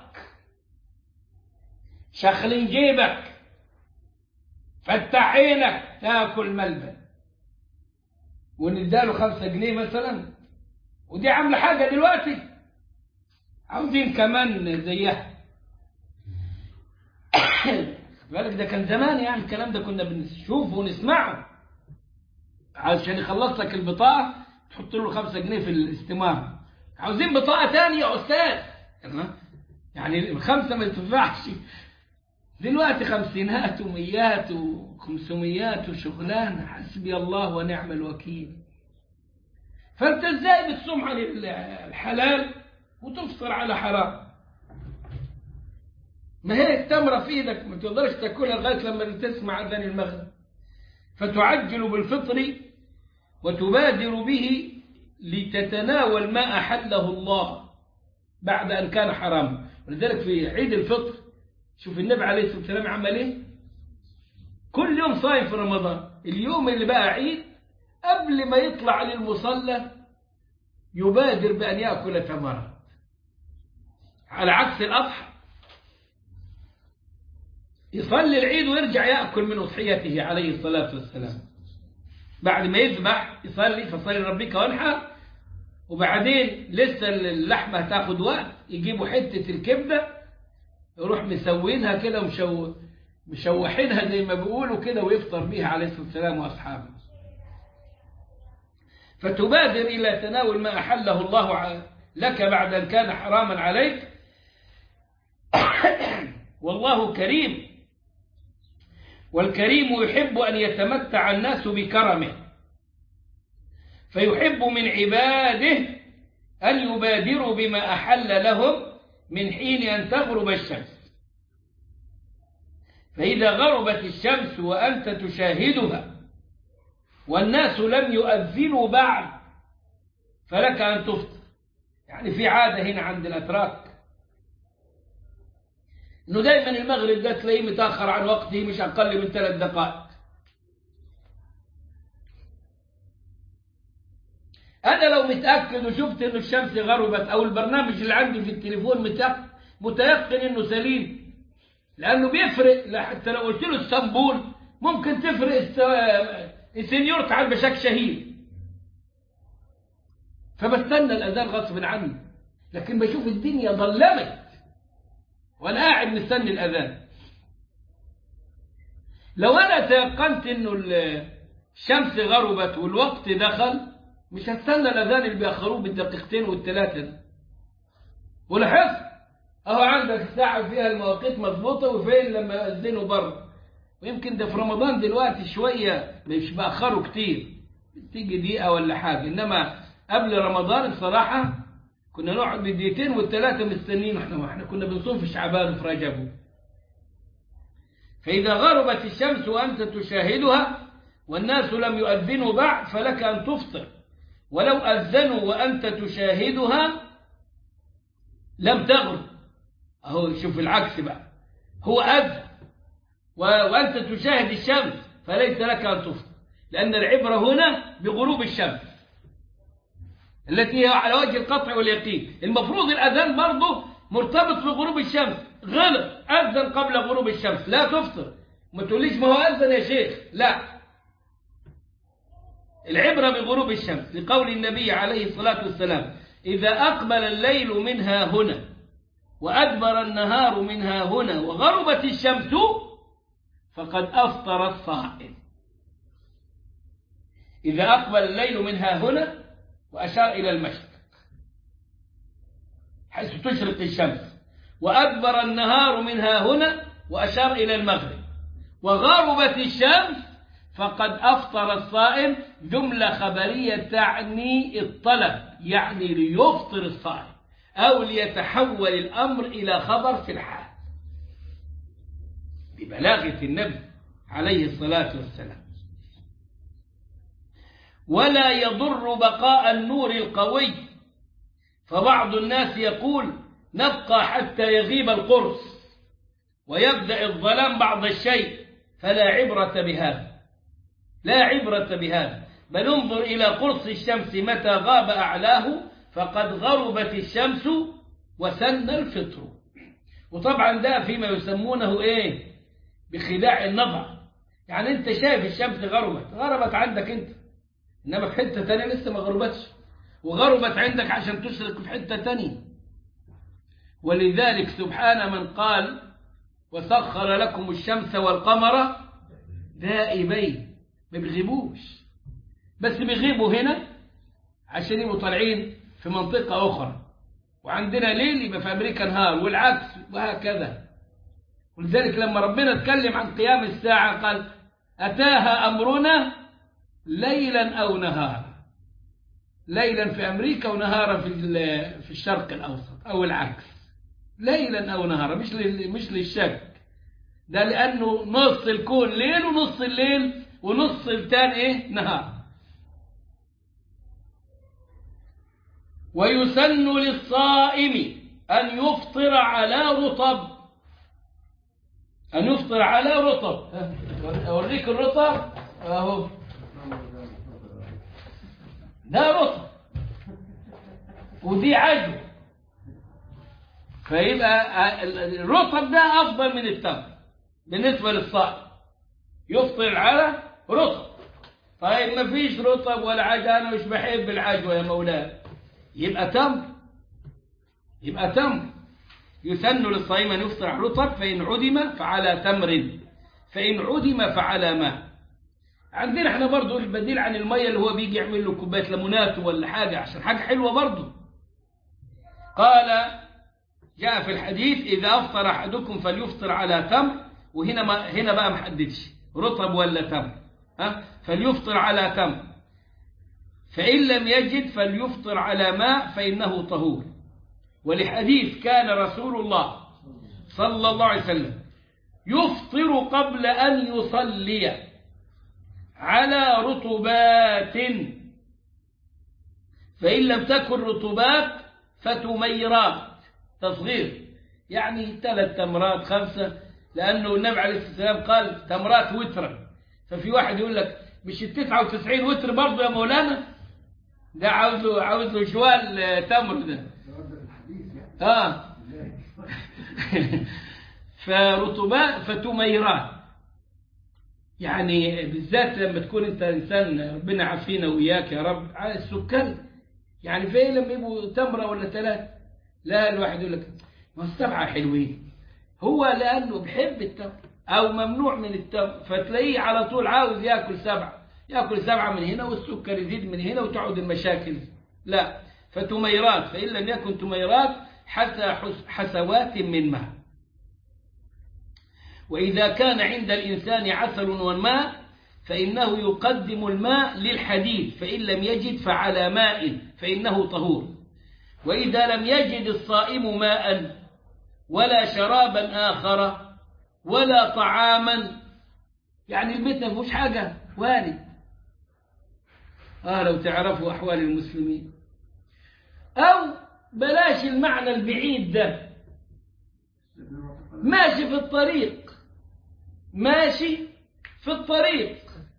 شخلين جيبك فتح عينك تاكل ملبن ونداله خمسة جنيه مثلا ودي عامله حاجه دلوقتي عاوزين كمان زيها بالك ده كان زمان يعني الكلام ده كنا بنشوفه ونسمعه عشان يخلص لك البطاقه تحط له خمسة جنيه في الاستمارة عاوزين بطاقة تانية يا أستاذ يعني الخمسة ما تنفعش دلوقتي خمسينات وميات وخمسميات وشغلانة حسبي الله ونعم الوكيل فانت ازاي بتصوم عن الحلال وتفطر على حرام ما هي التمرة في ايدك ما تقدرش تاكلها لغاية لما تسمع اذان المغرب فتعجل بالفطر وتبادر به لتتناول ما أحله الله بعد أن كان حراما ولذلك في عيد الفطر شوف النبي عليه الصلاة والسلام عمل ايه كل يوم صايم في رمضان اليوم اللي بقى عيد قبل ما يطلع للمصلى يبادر بأن يأكل تمرات على عكس الأضحى يصلي العيد ويرجع يأكل من أضحيته عليه الصلاة والسلام بعد ما يذبح يصلي فصلي ربك وانحر وبعدين لسه اللحمة هتاخد وقت يجيبوا حتة الكبدة يروح مسوينها كده ومشو مشوحينها زي ما بيقولوا كده ويفطر بيها عليه الصلاة والسلام وأصحابه فتبادر إلى تناول ما أحله الله لك بعد أن كان حراما عليك والله كريم والكريم يحب أن يتمتع الناس بكرمه فيحب من عباده أن يبادروا بما أحل لهم من حين أن تغرب الشمس فإذا غربت الشمس وأنت تشاهدها والناس لم يؤذنوا بعد فلك أن تفطر يعني في عادة هنا عند الأتراك إنه دايما المغرب ده تلاقيه متأخر عن وقته مش أقل من ثلاث دقائق أنا لو متأكد وشفت إنه الشمس غربت أو البرنامج اللي عندي في التليفون متأكد متيقن إنه سليم لأنه بيفرق لا حتى لو قلت له اسطنبول ممكن تفرق است... سنيورت عن بشك شهير فبستنى الأذان غصب عني لكن بشوف الدنيا ظلمت وأنا قاعد مستني الأذان لو أنا تيقنت إنه الشمس غربت والوقت دخل مش هستنى الأذان اللي بيأخروه بالدقيقتين والثلاثة ولاحظت أهو عندك الساعة فيها المواقيت مضبوطة وفين لما يأذنوا بره ويمكن ده في رمضان دلوقتي شوية مش بأخروا كتير تيجي دقيقة ولا حاجة إنما قبل رمضان الصراحة كنا نقعد بالدقيقتين والثلاثة مستنين احنا احنا كنا بنصوم في شعبان وفي رجب فإذا غربت الشمس وأنت تشاهدها والناس لم يؤذنوا بعد فلك أن تفطر ولو أذنوا وأنت تشاهدها لم تغرب أهو شوف العكس بقى هو أذن وأنت تشاهد الشمس فليس لك أن تفطر لأن العبرة هنا بغروب الشمس التي هي على وجه القطع واليقين المفروض الأذان برضه مرتبط بغروب الشمس غلط أذن قبل غروب الشمس لا تفطر ما تقوليش ما هو أذن يا شيخ لا العبرة بغروب الشمس لقول النبي عليه الصلاة والسلام إذا أقبل الليل منها هنا وأدبر النهار منها هنا وغربت الشمس فقد أفطر الصائم إذا أقبل الليل منها هنا وأشار إلى المشرق حيث تشرق الشمس وأدبر النهار منها هنا وأشار إلى المغرب وغربت الشمس فقد أفطر الصائم جملة خبرية تعني الطلب يعني ليفطر الصائم أو ليتحول الأمر إلى خبر في الحال ببلاغة النبي عليه الصلاة والسلام ولا يضر بقاء النور القوي فبعض الناس يقول نبقى حتى يغيب القرص ويبدأ الظلام بعض الشيء فلا عبرة بهذا لا عبرة بهذا بل انظر إلى قرص الشمس متى غاب أعلاه فقد غربت الشمس وسن الفطر وطبعا ده فيما يسمونه ايه بخداع النظر يعني انت شايف الشمس غربت غربت عندك انت انما في حته ثانيه لسه ما غربتش وغربت عندك عشان تشرق في حته ثانيه ولذلك سبحان من قال وسخر لكم الشمس والقمر دائبين ما بيغيبوش بس بيغيبوا هنا عشان يبقوا طالعين في منطقة أخرى وعندنا ليل يبقى في أمريكا نهار والعكس وهكذا ولذلك لما ربنا اتكلم عن قيام الساعة قال أتاها أمرنا ليلا أو نهارا ليلا في أمريكا ونهارا في في الشرق الأوسط أو العكس ليلا أو نهارا مش مش للشك ده لأنه نص الكون ليل ونص الليل ونص التاني إيه نهار ويسن للصائم أن يفطر على رطب أن يفطر على رطب أوريك الرطب أهو ده رطب ودي عجو فيبقى الرطب ده أفضل من التمر بالنسبة للصائم يفطر على رطب طيب ما فيش رطب ولا عجوة أنا مش بحب العجوة يا مولاي يبقى تمر يبقى تمر يسن للصائم أن يفطر على رطب فإن عدم فعلى تمر فإن عدم فعلى ماء عندنا احنا برضو البديل عن المية اللي هو بيجي يعمل له كوباية ليمونات ولا حاجة عشان حاجة حلوة برضو قال جاء في الحديث إذا أفطر أحدكم فليفطر على تمر وهنا ما هنا بقى محددش رطب ولا تمر ها فليفطر على تمر فإن لم يجد فليفطر على ماء فإنه طهور ولحديث كان رسول الله صلى الله عليه وسلم يفطر قبل أن يصلي على رطبات فإن لم تكن رطبات فتميرات تصغير يعني ثلاث تمرات خمسة لأنه النبي عليه الصلاة والسلام قال تمرات وترا ففي واحد يقول لك مش التسعة وتسعين وتر برضه يا مولانا ده عاوز له عاوز له شوال تمر ده اه فرطبات فتميرات يعني بالذات لما تكون انت انسان ربنا عافينا وياك يا رب على السكري يعني في لما يبقوا تمره ولا ثلاث لا الواحد يقول لك ما السبعه حلوين هو لانه بحب التمر او ممنوع من التمر فتلاقيه على طول عاوز ياكل سبعه ياكل سبعه من هنا والسكر يزيد من هنا وتعود المشاكل لا فتميرات فان لم يكن تميرات حتى حسوات من ماء وإذا كان عند الإنسان عسل وماء فإنه يقدم الماء للحديد فإن لم يجد فعلى ماء فإنه طهور وإذا لم يجد الصائم ماء ولا شرابا آخر ولا طعاما يعني البيت ما فيهوش حاجة وارد آه لو تعرفوا أحوال المسلمين أو بلاش المعنى البعيد ده ماشي في الطريق ماشي في الطريق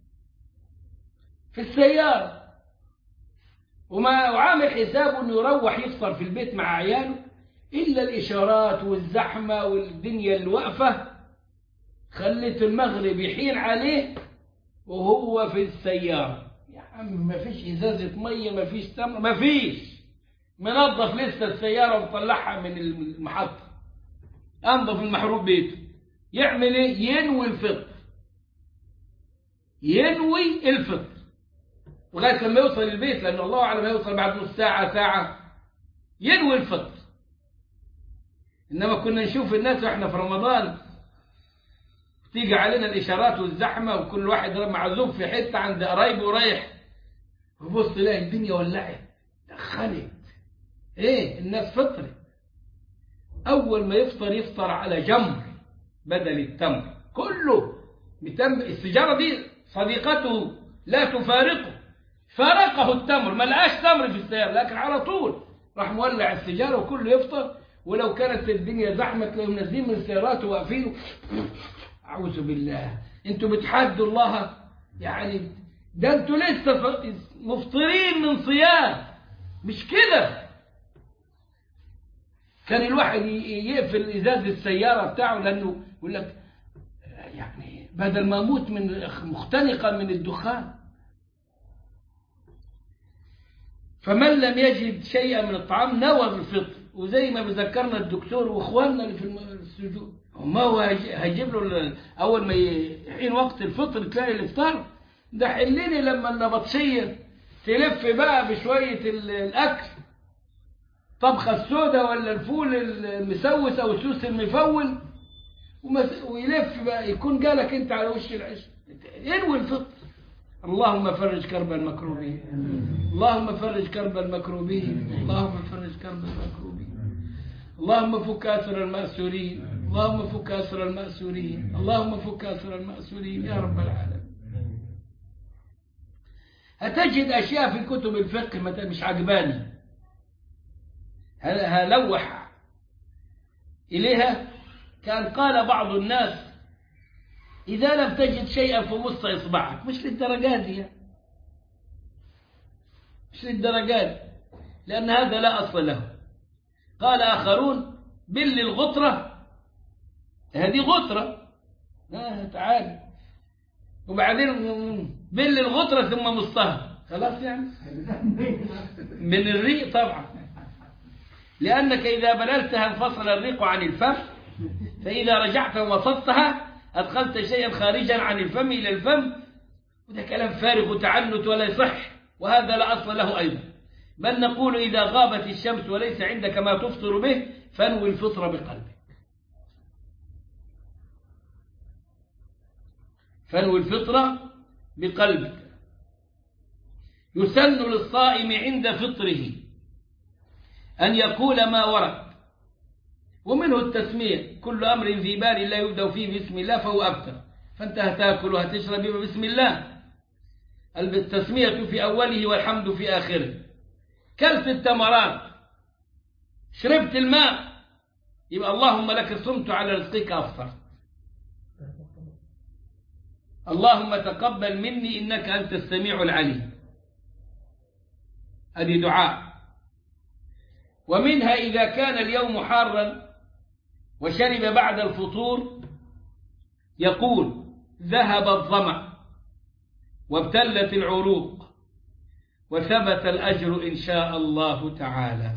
في السيارة وما وعامل حسابه انه يروح يفطر في البيت مع عياله الا الاشارات والزحمة والدنيا اللي واقفة خلت المغرب يحين عليه وهو في السيارة يا عم ما فيش ازازة مية ما فيش تمر ما فيش منظف لسه السيارة ومطلعها من المحطة انظف المحروم بيته يعمل ايه ينوي الفطر ينوي الفطر لغايه لما يوصل البيت لان الله اعلم يوصل بعد نص ساعه ساعه ينوي الفطر انما كنا نشوف الناس واحنا في رمضان تيجي علينا الاشارات والزحمه وكل واحد معزوب في حته عند قرايبه ورايح وبص تلاقي الدنيا ولعت دخلت ايه الناس فطرت أول ما يفطر يفطر على جمر بدل التمر كله بتم السجارة دي صديقته لا تفارقه فارقه التمر ما لقاش تمر في السيارة لكن على طول راح مولع السجارة وكله يفطر ولو كانت الدنيا زحمة تلاقيهم نازلين من السيارات وواقفين أعوذ بالله أنتوا بتحدوا الله يعني ده أنتوا لسه مفطرين من صيام مش كده كان الواحد يقفل ازاز السياره بتاعه لانه يقول لك يعني بدل ما اموت من مختنقا من الدخان فمن لم يجد شيئا من الطعام نوى بالفطر وزي ما بذكرنا الدكتور واخواننا اللي في السجود ما هو هيجيب له اول ما يحين وقت الفطر تلاقي الافطار ده حلني لما النبطشيه تلف بقى بشويه الاكل طبخة السوداء ولا الفول المسوس أو السوس المفول ويلف بقى يكون جالك أنت على وش العيش ينوي الفطر اللهم فرج كرب المكروبين اللهم فرج كرب المكروبين اللهم فرج كرب المكروبين اللهم فك أسر المأسورين اللهم فك أسر المأسورين اللهم فك أسر المأسورين يا رب العالمين هتجد أشياء في كتب الفقه مش عجباني هلوح إليها كان قال بعض الناس إذا لم تجد شيئا في وسط إصبعك مش للدرجات دي مش للدرجات لأن هذا لا أصل له قال آخرون بل الغطرة هذه غطرة آه تعال وبعدين بل الغطرة ثم مصطها خلاص يعني من الريق طبعا لأنك إذا بللتها انفصل الريق عن الفم فإذا رجعت ومصدتها أدخلت شيئا خارجا عن الفم إلى الفم وده كلام فارغ وتعنت ولا يصح وهذا لا أصل له أيضا بل نقول إذا غابت الشمس وليس عندك ما تفطر به فانوي الفطر بقلبك فانوي الفطرة بقلبك يسن للصائم عند فطره أن يقول ما ورد ومنه التسمية كل أمر ذي بال لا يبدأ فيه بسم الله فهو أبتر فأنت هتاكل وهتشرب بسم الله التسمية في أوله والحمد في آخره كلت التمرات شربت الماء يبقى اللهم لك صمت على رزقك أفطرت اللهم تقبل مني إنك أنت السميع العليم هذه دعاء ومنها إذا كان اليوم حارا وشرب بعد الفطور يقول ذهب الظمأ وابتلت العروق وثبت الأجر إن شاء الله تعالى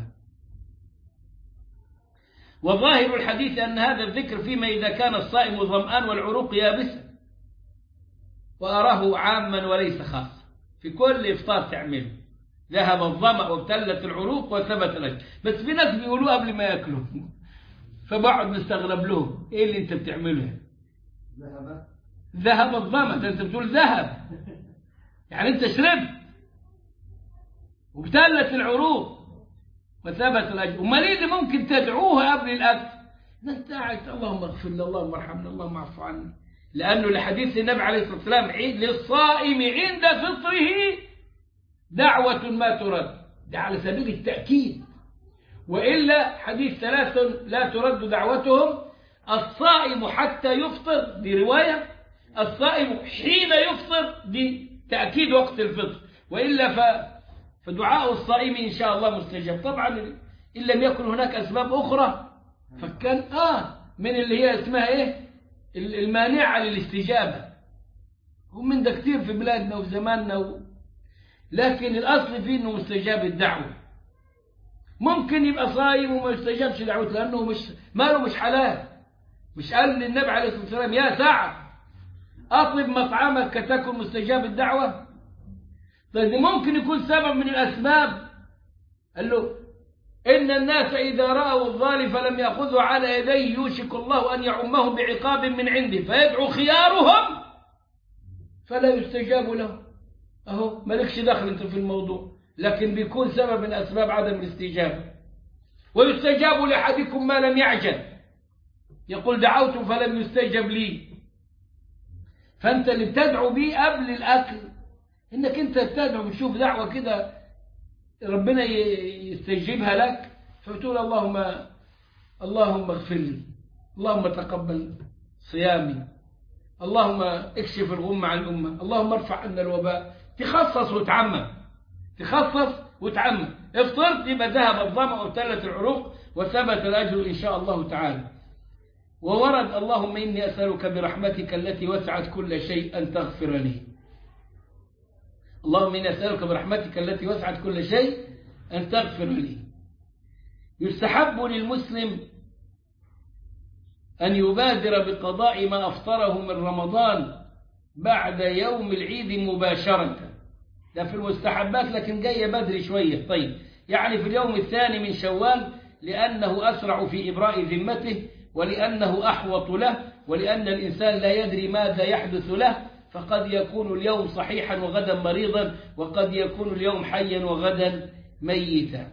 وظاهر الحديث أن هذا الذكر فيما إذا كان الصائم ظمآن والعروق يابسة وأراه عاما وليس خاصا في كل إفطار تعمله ذهب الظمأ وابتلت العروق وثبت الأجر بس في ناس بيقولوه قبل ما ياكلوا فبقعد مستغرب لهم ايه اللي انت بتعمله ذهب ذهب الظمأ ده انت بتقول ذهب يعني انت شربت وابتلت العروق وثبت الاجر امال ايه اللي ممكن تدعوها قبل الاكل ده انت قاعد اللهم اغفر لي اللهم ارحمنا اللهم اعف عني لانه لحديث النبي عليه الصلاه والسلام عيد للصائم عند فطره دعوه ما ترد ده على سبيل التاكيد والا حديث ثلاث لا ترد دعوتهم الصائم حتى يفطر دي روايه الصائم حين يفطر دي تاكيد وقت الفطر والا ف فدعاء الصائم إن شاء الله مستجاب طبعا إن لم يكن هناك أسباب أخرى فكان آه من اللي هي اسمها إيه المانعة للاستجابة ومن ده كتير في بلادنا وفي زماننا و... لكن الأصل فيه إنه مستجاب الدعوة ممكن يبقى صايم وما يستجابش دعوته لأنه مش ماله مش حلال مش قال للنبي عليه الصلاة والسلام يا سعد أطلب مطعمك تكن مستجاب الدعوة طيب ممكن يكون سبب من الأسباب قال له إن الناس إذا رأوا الظالم فلم يأخذوا على يديه يوشك الله أن يعمهم بعقاب من عنده فيدعو خيارهم فلا يستجاب له أهو مالكش دخل أنت في الموضوع لكن بيكون سبب من أسباب عدم الاستجابة ويستجاب لأحدكم ما لم يعجل يقول دعوت فلم يستجب لي فأنت اللي بتدعو بيه قبل الأكل انك انت تدعو بتشوف دعوه كده ربنا يستجيبها لك فبتقول اللهم اللهم اغفر لي اللهم تقبل صيامي اللهم اكشف الغم عن الامه اللهم ارفع عنا الوباء تخصص وتعمم تخصص وتعمم افطرت يبقى ذهب الظما وابتلت العروق وثبت الاجر ان شاء الله تعالى وورد اللهم اني اسالك برحمتك التي وسعت كل شيء ان تغفر لي اللهم إني أسألك برحمتك التي وسعت كل شيء أن تغفر لي يستحب للمسلم أن يبادر بقضاء ما أفطره من رمضان بعد يوم العيد مباشرة ده في المستحبات لكن جاية بدري شوية طيب يعني في اليوم الثاني من شوال لأنه أسرع في إبراء ذمته ولأنه أحوط له ولأن الإنسان لا يدري ماذا يحدث له فقد يكون اليوم صحيحا وغدا مريضا وقد يكون اليوم حيا وغدا ميتا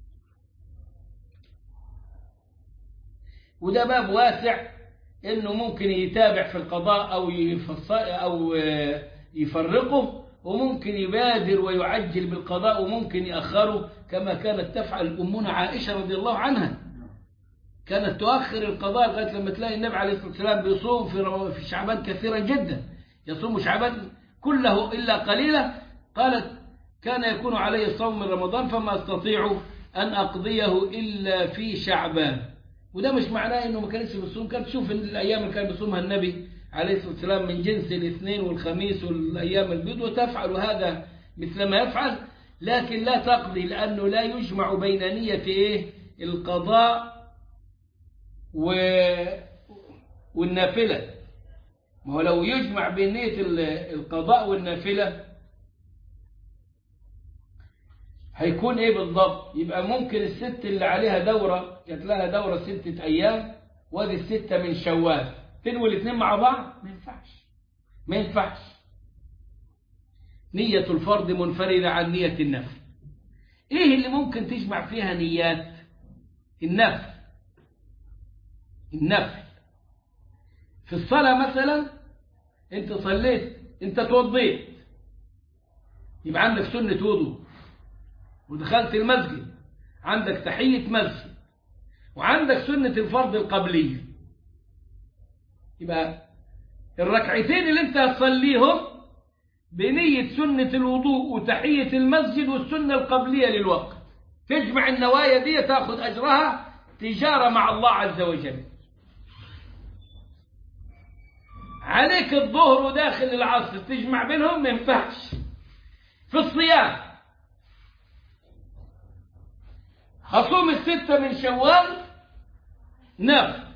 وده باب واسع انه ممكن يتابع في القضاء او يفصل او يفرقه وممكن يبادر ويعجل بالقضاء وممكن يأخره كما كانت تفعل أمنا عائشة رضي الله عنها كانت تؤخر القضاء لغاية لما تلاقي النبي عليه الصلاة والسلام بيصوم في في شعبان كثيرا جدا يصوم شعبان كله إلا قليلا قالت كان يكون علي الصوم من رمضان فما أستطيع أن أقضيه إلا في شعبان وده مش معناه إنه ما كانش بيصوم كانت تشوف الأيام اللي كان بيصومها النبي عليه الصلاة والسلام من جنس الاثنين والخميس والأيام البيض وتفعل هذا مثل ما يفعل لكن لا تقضي لأنه لا يجمع بين نية إيه القضاء و... والنافلة ما هو لو يجمع بين نية القضاء والنافلة هيكون ايه بالضبط يبقى ممكن الست اللي عليها دورة جات لها دورة ستة أيام وادي الستة من شوال تنوي الاثنين مع بعض ما ينفعش ما ينفعش نية الفرض منفردة عن نية النفل ايه اللي ممكن تجمع فيها نيات النفل النفل في الصلاة مثلا انت صليت انت توضيت يبقى عندك سنة وضوء ودخلت المسجد عندك تحية مسجد وعندك سنة الفرض القبلية يبقى الركعتين اللي انت هتصليهم بنية سنة الوضوء وتحية المسجد والسنة القبلية للوقت تجمع النوايا دي تاخذ أجرها تجارة مع الله عز وجل عليك الظهر وداخل العصر تجمع بينهم ما ينفعش في الصيام هصوم الستة من شوال نفل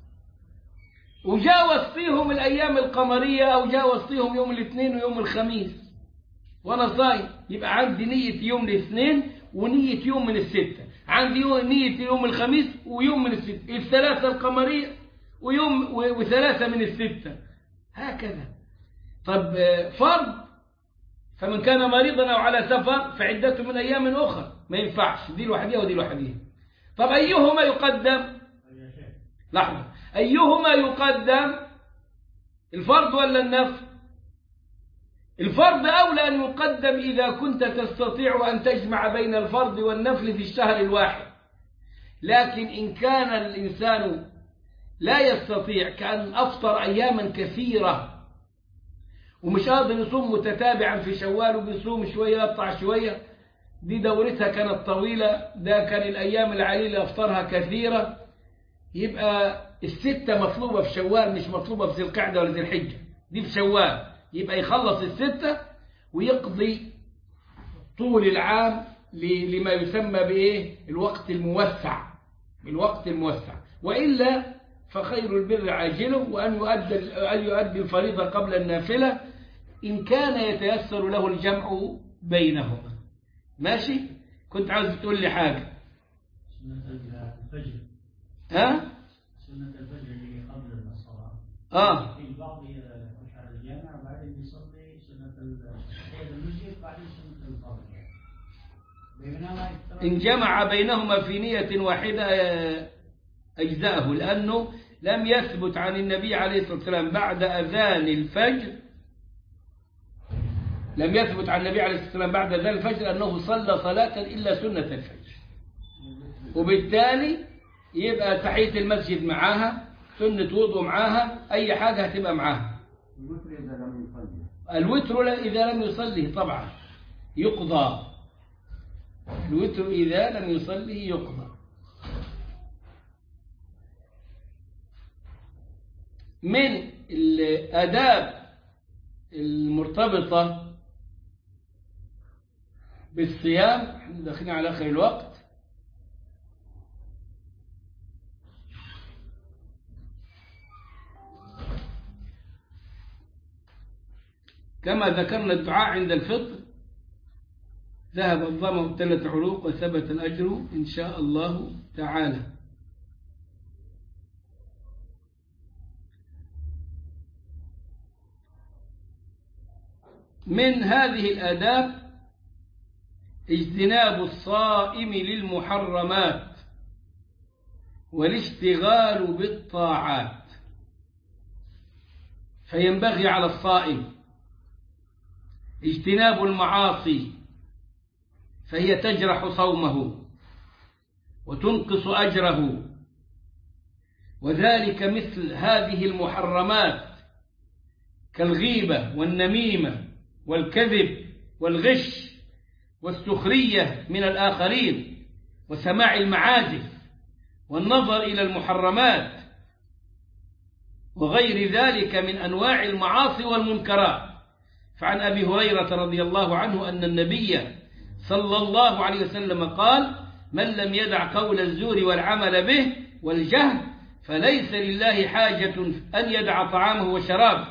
وجاوزتيهم الأيام القمرية أو جاوزتيهم يوم الاثنين ويوم الخميس وأنا صايم يبقى عندي نية يوم الاثنين ونية يوم من الستة عندي نية يوم الخميس ويوم من الستة الثلاثة القمرية ويوم وثلاثة من الستة هكذا طب فرض فمن كان مريضا أو على سفر فعدته من أيام أخرى ما ينفعش دي لوحديها ودي لوحديها طب أيهما يقدم لحظة أيهما يقدم الفرض ولا النفل الفرض أولى أن يقدم إذا كنت تستطيع أن تجمع بين الفرض والنفل في الشهر الواحد لكن إن كان الإنسان لا يستطيع كأن أفطر أياما كثيرة ومش قادر يصوم متتابعا في شوال وبيصوم شوية يقطع شوية دي دورتها كانت طويلة ده كان الأيام العليلة أفطرها كثيرة يبقى الستة مطلوبة في شوال مش مطلوبة في ذي القعدة ولا ذي الحجة دي في شوال يبقى يخلص الستة ويقضي طول العام لما يسمى بإيه الوقت الموسع الوقت الموسع وإلا فخير البر عاجله وأن يؤدي, أن يؤدي الفريضة قبل النافلة إن كان يتيسر له الجمع بينهما ماشي كنت عاوز تقول لي حاجة سنة الفجر ها سنة الفجر اللي قبل الصلاة آه في البعض يخش على الجامع وبعدين يصلي سنة تحية المسجد بعدين سنة الفرض بينما يفترض- إن جمع بينهما في نية واحدة أجزأه لأنه لم يثبت عن النبي عليه الصلاة والسلام بعد أذان الفجر لم يثبت عن النبي عليه الصلاة والسلام بعد أذان الفجر أنه صلى صلاة إلا سنة الفجر وبالتالي يبقى تحية المسجد معاها سنة وضوء معاها أي حاجة هتبقى معاها الوتر إذا لم يصلي الوتر لا- إذا لم يصلي طبعا يقضى الوتر إذا لم يصلي يقضى من الآداب المرتبطة بالصيام احنا داخلين على آخر الوقت كما ذكرنا الدعاء عند الفطر ذهب الظما وابتلت عروق وثبت الأجر إن شاء الله تعالى من هذه الآداب اجتناب الصائم للمحرمات والاشتغال بالطاعات فينبغي على الصائم اجتناب المعاصي فهي تجرح صومه وتنقص أجره وذلك مثل هذه المحرمات كالغيبة والنميمة والكذب والغش والسخرية من الآخرين وسماع المعازف والنظر إلى المحرمات وغير ذلك من أنواع المعاصي والمنكرات فعن أبي هريرة رضي الله عنه أن النبي صلى الله عليه وسلم قال من لم يدع قول الزور والعمل به والجهل فليس لله حاجة أن يدع طعامه وشرابه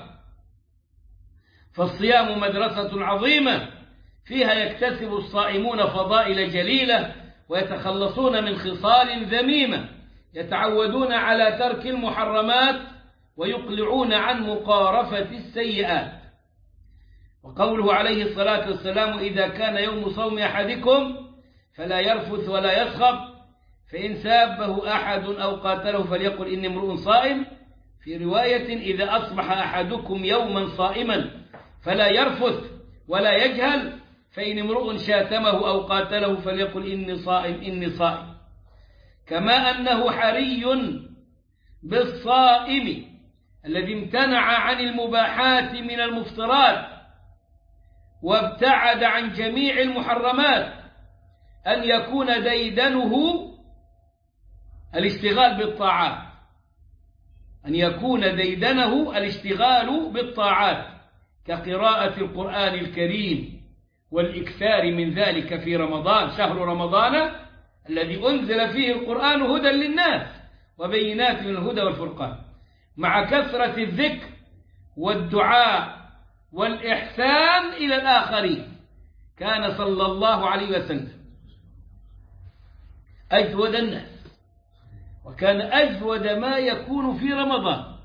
فالصيام مدرسة عظيمة فيها يكتسب الصائمون فضائل جليلة ويتخلصون من خصال ذميمة يتعودون على ترك المحرمات ويقلعون عن مقارفة السيئات وقوله عليه الصلاة والسلام إذا كان يوم صوم أحدكم فلا يرفث ولا يصخب فإن سابه أحد أو قاتله فليقل إني امرؤ صائم في رواية إذا أصبح أحدكم يوما صائما فلا يرفث ولا يجهل فإن امرؤ شاتمه أو قاتله فليقل إني صائم إني صائم كما أنه حري بالصائم الذي امتنع عن المباحات من المفطرات وابتعد عن جميع المحرمات أن يكون ديدنه الاشتغال بالطاعات أن يكون ديدنه الاشتغال بالطاعات كقراءة القرآن الكريم والإكثار من ذلك في رمضان شهر رمضان الذي أنزل فيه القرآن هدى للناس وبينات من الهدى والفرقان مع كثرة الذكر والدعاء والإحسان إلى الآخرين كان صلى الله عليه وسلم أجود الناس وكان أجود ما يكون في رمضان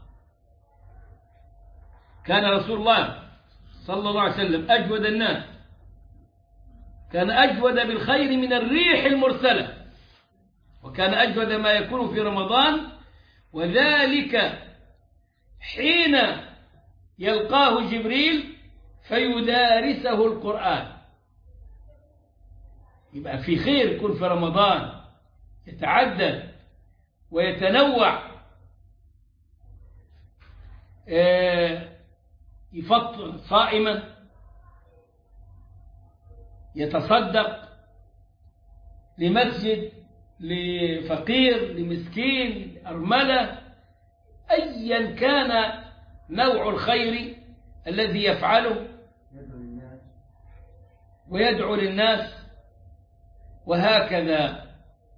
كان رسول الله صلى الله عليه وسلم أجود الناس كان أجود بالخير من الريح المرسلة وكان أجود ما يكون في رمضان وذلك حين يلقاه جبريل فيدارسه القرآن يبقى في خير يكون في رمضان يتعدد ويتنوع يفطر صائما يتصدق لمسجد لفقير لمسكين لأرملة أيا كان نوع الخير الذي يفعله يدعو للناس ويدعو للناس وهكذا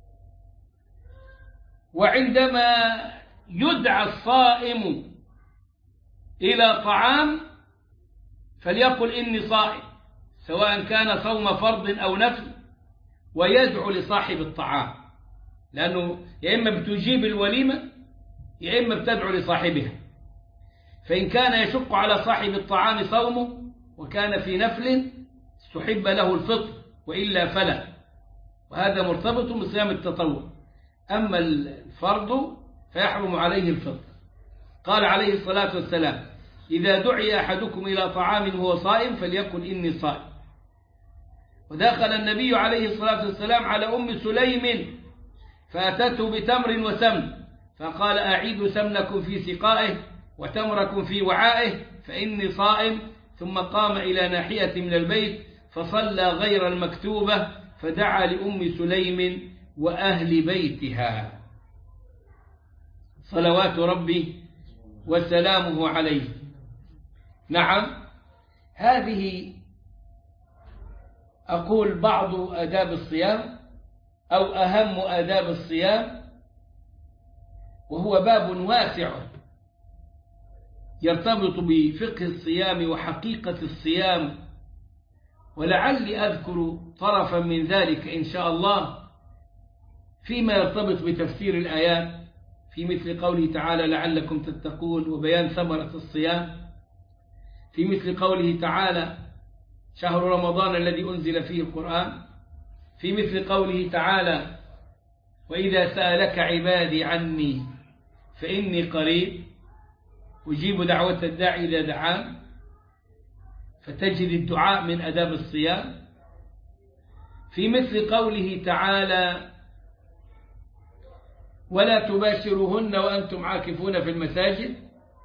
وعندما يدعى الصائم إلى طعام فليقل إني صائم سواء كان صوم فرض أو نفل ويدعو لصاحب الطعام لأنه يا إما بتجيب الوليمة يا إما بتدعو لصاحبها فإن كان يشق على صاحب الطعام صومه وكان في نفل استحب له الفطر وإلا فلا وهذا مرتبط بصيام التطوع أما الفرض فيحرم عليه الفطر قال عليه الصلاة والسلام إذا دعي أحدكم إلى طعام وهو صائم فليقل إني صائم ودخل النبي عليه الصلاة والسلام على أم سليم فأتته بتمر وسمن فقال أعيد سمنكم في سقائه وتمركم في وعائه فإني صائم ثم قام إلى ناحية من البيت فصلى غير المكتوبة فدعا لأم سليم وأهل بيتها صلوات ربي وسلامه عليه نعم هذه أقول بعض آداب الصيام أو أهم آداب الصيام وهو باب واسع يرتبط بفقه الصيام وحقيقة الصيام ولعلي أذكر طرفا من ذلك إن شاء الله فيما يرتبط بتفسير الآيات في مثل قوله تعالى لعلكم تتقون وبيان ثمرة الصيام في مثل قوله تعالى شهر رمضان الذي أنزل فيه القرآن في مثل قوله تعالى وإذا سألك عبادي عني فإني قريب أجيب دعوة الداعي إذا دعان فتجد الدعاء من أداب الصيام في مثل قوله تعالى ولا تباشرهن وأنتم عاكفون في المساجد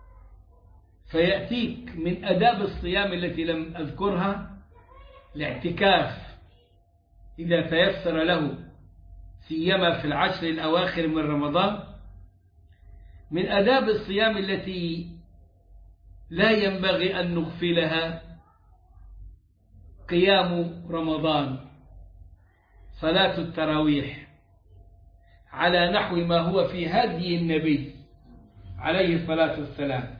فيأتيك من أداب الصيام التي لم أذكرها الاعتكاف إذا تيسر له سيما في العشر الأواخر من رمضان من أداب الصيام التي لا ينبغي أن نغفلها قيام رمضان صلاة التراويح على نحو ما هو في هدي النبي عليه الصلاة والسلام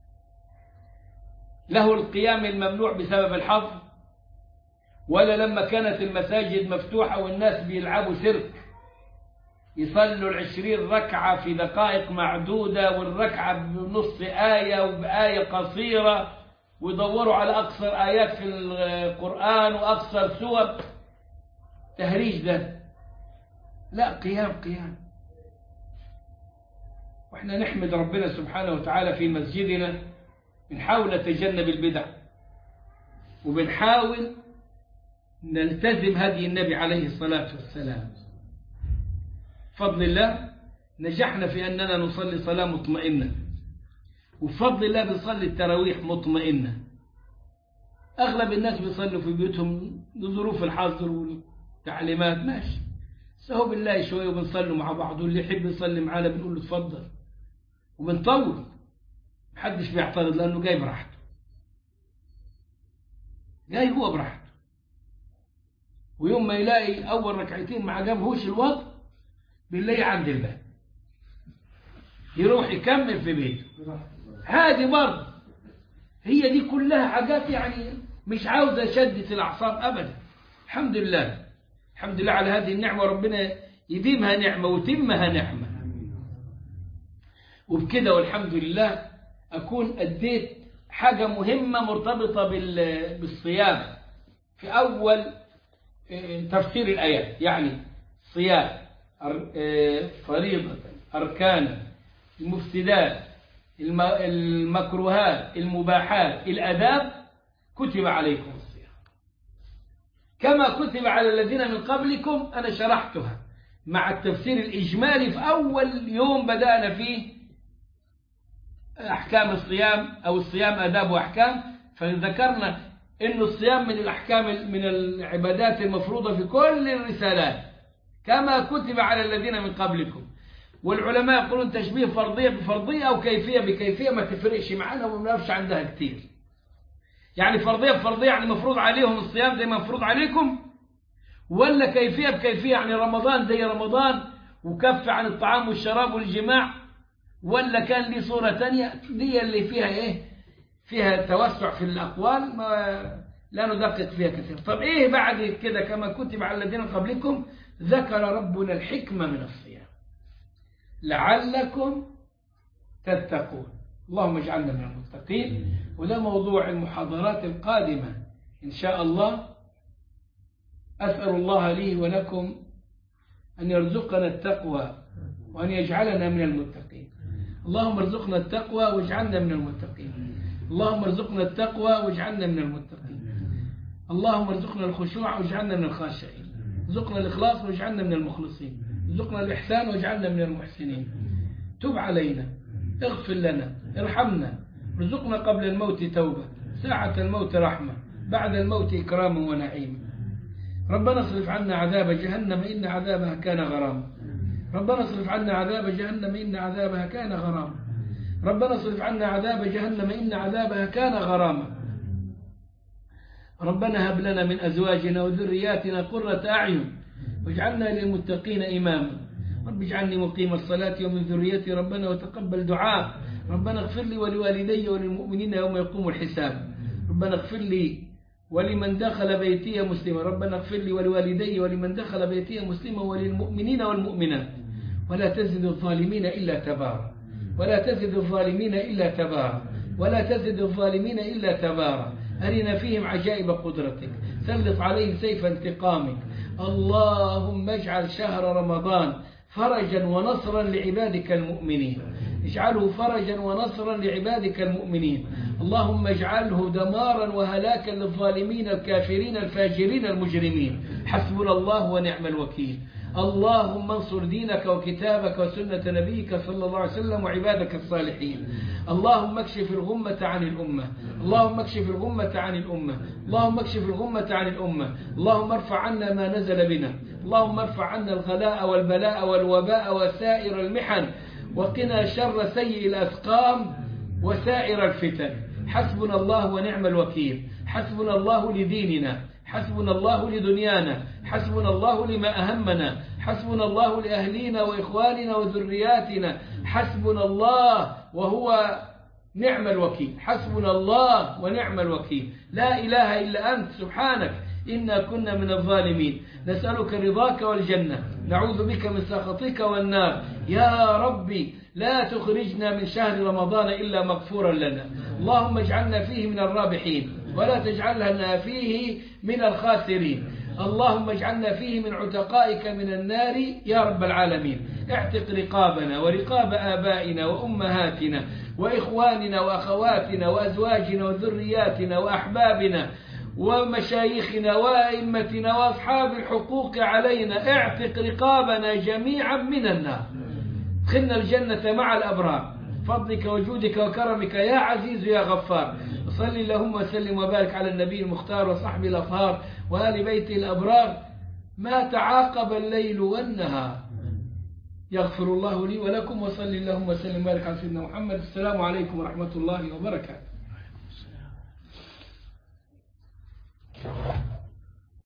له القيام الممنوع بسبب الحظ ولا لما كانت المساجد مفتوحة والناس بيلعبوا سيرك يصلوا العشرين ركعة في دقائق معدودة والركعة بنص آية وبآية قصيرة ويدوروا على أقصر آيات في القرآن وأقصر سور تهريج ده لا قيام قيام واحنا نحمد ربنا سبحانه وتعالى في مسجدنا بنحاول نتجنب البدع وبنحاول نلتزم هدي النبي عليه الصلاة والسلام بفضل الله نجحنا في أننا نصلي صلاة مطمئنة وبفضل الله بنصلي التراويح مطمئنة أغلب الناس بيصلوا في بيوتهم لظروف الحظر والتعليمات ماشي سهو بالله شوية وبنصلوا مع بعض واللي يحب يصلي معانا بنقول له اتفضل وبنطول محدش بيعترض لأنه جاي براحته جاي هو براحته ويوم ما يلاقي أول ركعتين ما عجبهوش الوضع بالله عند الباب يروح يكمل في بيته هذه برضه هي دي كلها حاجات يعني مش عاوزة شدة الأعصاب أبدا الحمد لله الحمد لله على هذه النعمة ربنا يديمها نعمة وتمها نعمة وبكده والحمد لله أكون أديت حاجة مهمة مرتبطة بال- بالصيام في أول آه، تفسير الآيات يعني صيام أر- آه، فريضة أركان المفسدات الم- المكروهات المباحات الأداب كتب عليكم الصيام كما كتب على الذين من قبلكم أنا شرحتها مع التفسير الإجمالي في أول يوم بدأنا فيه أحكام الصيام أو الصيام آداب وأحكام فذكرنا أن الصيام من الأحكام من العبادات المفروضة في كل الرسالات كما كتب على الذين من قبلكم والعلماء يقولون تشبيه فرضية بفرضية أو كيفية بكيفية ما تفرقش معانا وما بنعرفش عندها كتير يعني فرضية بفرضية يعني مفروض عليهم الصيام زي ما مفروض عليكم ولا كيفية بكيفية يعني رمضان زي رمضان وكف عن الطعام والشراب والجماع ولا كان لي صورة تانية دي اللي فيها ايه فيها توسع في الأقوال ما لا ندقق فيها كثير طب ايه بعد كده كما كتب على الذين قبلكم ذكر ربنا الحكمة من الصيام لعلكم تتقون اللهم اجعلنا من المتقين وده موضوع المحاضرات القادمة إن شاء الله أسأل الله لي ولكم أن يرزقنا التقوى وأن يجعلنا من المتقين اللهم ارزقنا التقوى واجعلنا من المتقين اللهم ارزقنا التقوى واجعلنا من المتقين اللهم ارزقنا الخشوع واجعلنا من الخاشعين ارزقنا الإخلاص واجعلنا من المخلصين ارزقنا الإحسان واجعلنا من المحسنين تب علينا اغفر لنا ارحمنا ارزقنا قبل الموت توبة ساعة الموت رحمة بعد الموت إكراما ونعيما ربنا اصرف عنا عذاب جهنم إن عذابها كان غراما ربنا اصرف عنا عذاب جهنم إن عذابها كان غراما ربنا اصرف عنا عذاب جهنم إن عذابها كان غراما ربنا هب لنا من أزواجنا وذرياتنا قرة أعين واجعلنا للمتقين إماما رب اجعلني مقيم الصلاة ومن ذريتي ربنا وتقبل دعاء ربنا اغفر لي ولوالدي وللمؤمنين يوم يقوم الحساب ربنا اغفر لي ولمن دخل بيتي مسلما ربنا اغفر لي ولوالدي ولمن دخل بيتي مسلما وللمؤمنين والمؤمنات ولا تزد الظالمين إلا تبارا ولا تزد الظالمين إلا تبارا ولا تزد الظالمين إلا تبارا أرنا فيهم عجائب قدرتك سلط عليهم سيف انتقامك اللهم اجعل شهر رمضان فرجا ونصرا لعبادك المؤمنين اجعله فرجا ونصرا لعبادك المؤمنين اللهم اجعله دمارا وهلاكا للظالمين الكافرين الفاجرين المجرمين حسبنا الله ونعم الوكيل اللهم انصر دينك وكتابك وسنة نبيك صلى الله عليه وسلم وعبادك الصالحين اللهم اكشف الغمة عن الأمة اللهم اكشف الغمة عن الأمة اللهم اكشف الغمة عن الأمة اللهم ارفع عنا ما نزل بنا اللهم ارفع عنا الغلاء والبلاء والوباء وسائر المحن وقنا شر سيء الأسقام وسائر الفتن حسبنا الله ونعم الوكيل حسبنا الله لديننا حسبنا الله لدنيانا حسبنا الله لما أهمنا حسبنا الله لأهلينا وإخواننا وذرياتنا حسبنا الله وهو نعم الوكيل حسبنا الله ونعم الوكيل لا إله إلا أنت سبحانك إنا كنا من الظالمين نسألك رضاك والجنة نعوذ بك من سخطك والنار يا ربي لا تخرجنا من شهر رمضان إلا مغفورا لنا اللهم اجعلنا فيه من الرابحين ولا تجعلنا فيه من الخاسرين اللهم اجعلنا فيه من عتقائك من النار يا رب العالمين اعتق رقابنا ورقاب آبائنا وأمهاتنا وإخواننا وأخواتنا وأزواجنا وذرياتنا وأحبابنا ومشايخنا وأئمتنا وأصحاب الحقوق علينا اعتق رقابنا جميعا من النار دخلنا الجنة مع الأبرار فضلك وجودك وكرمك يا عزيز يا غفار صل اللهم وسلم وبارك على النبي المختار وصحبه الأطهار وآل بيته الأبرار ما تعاقب الليل والنهار يغفر الله لي ولكم وصل اللهم وسلم وبارك على سيدنا محمد السلام عليكم ورحمة الله وبركاته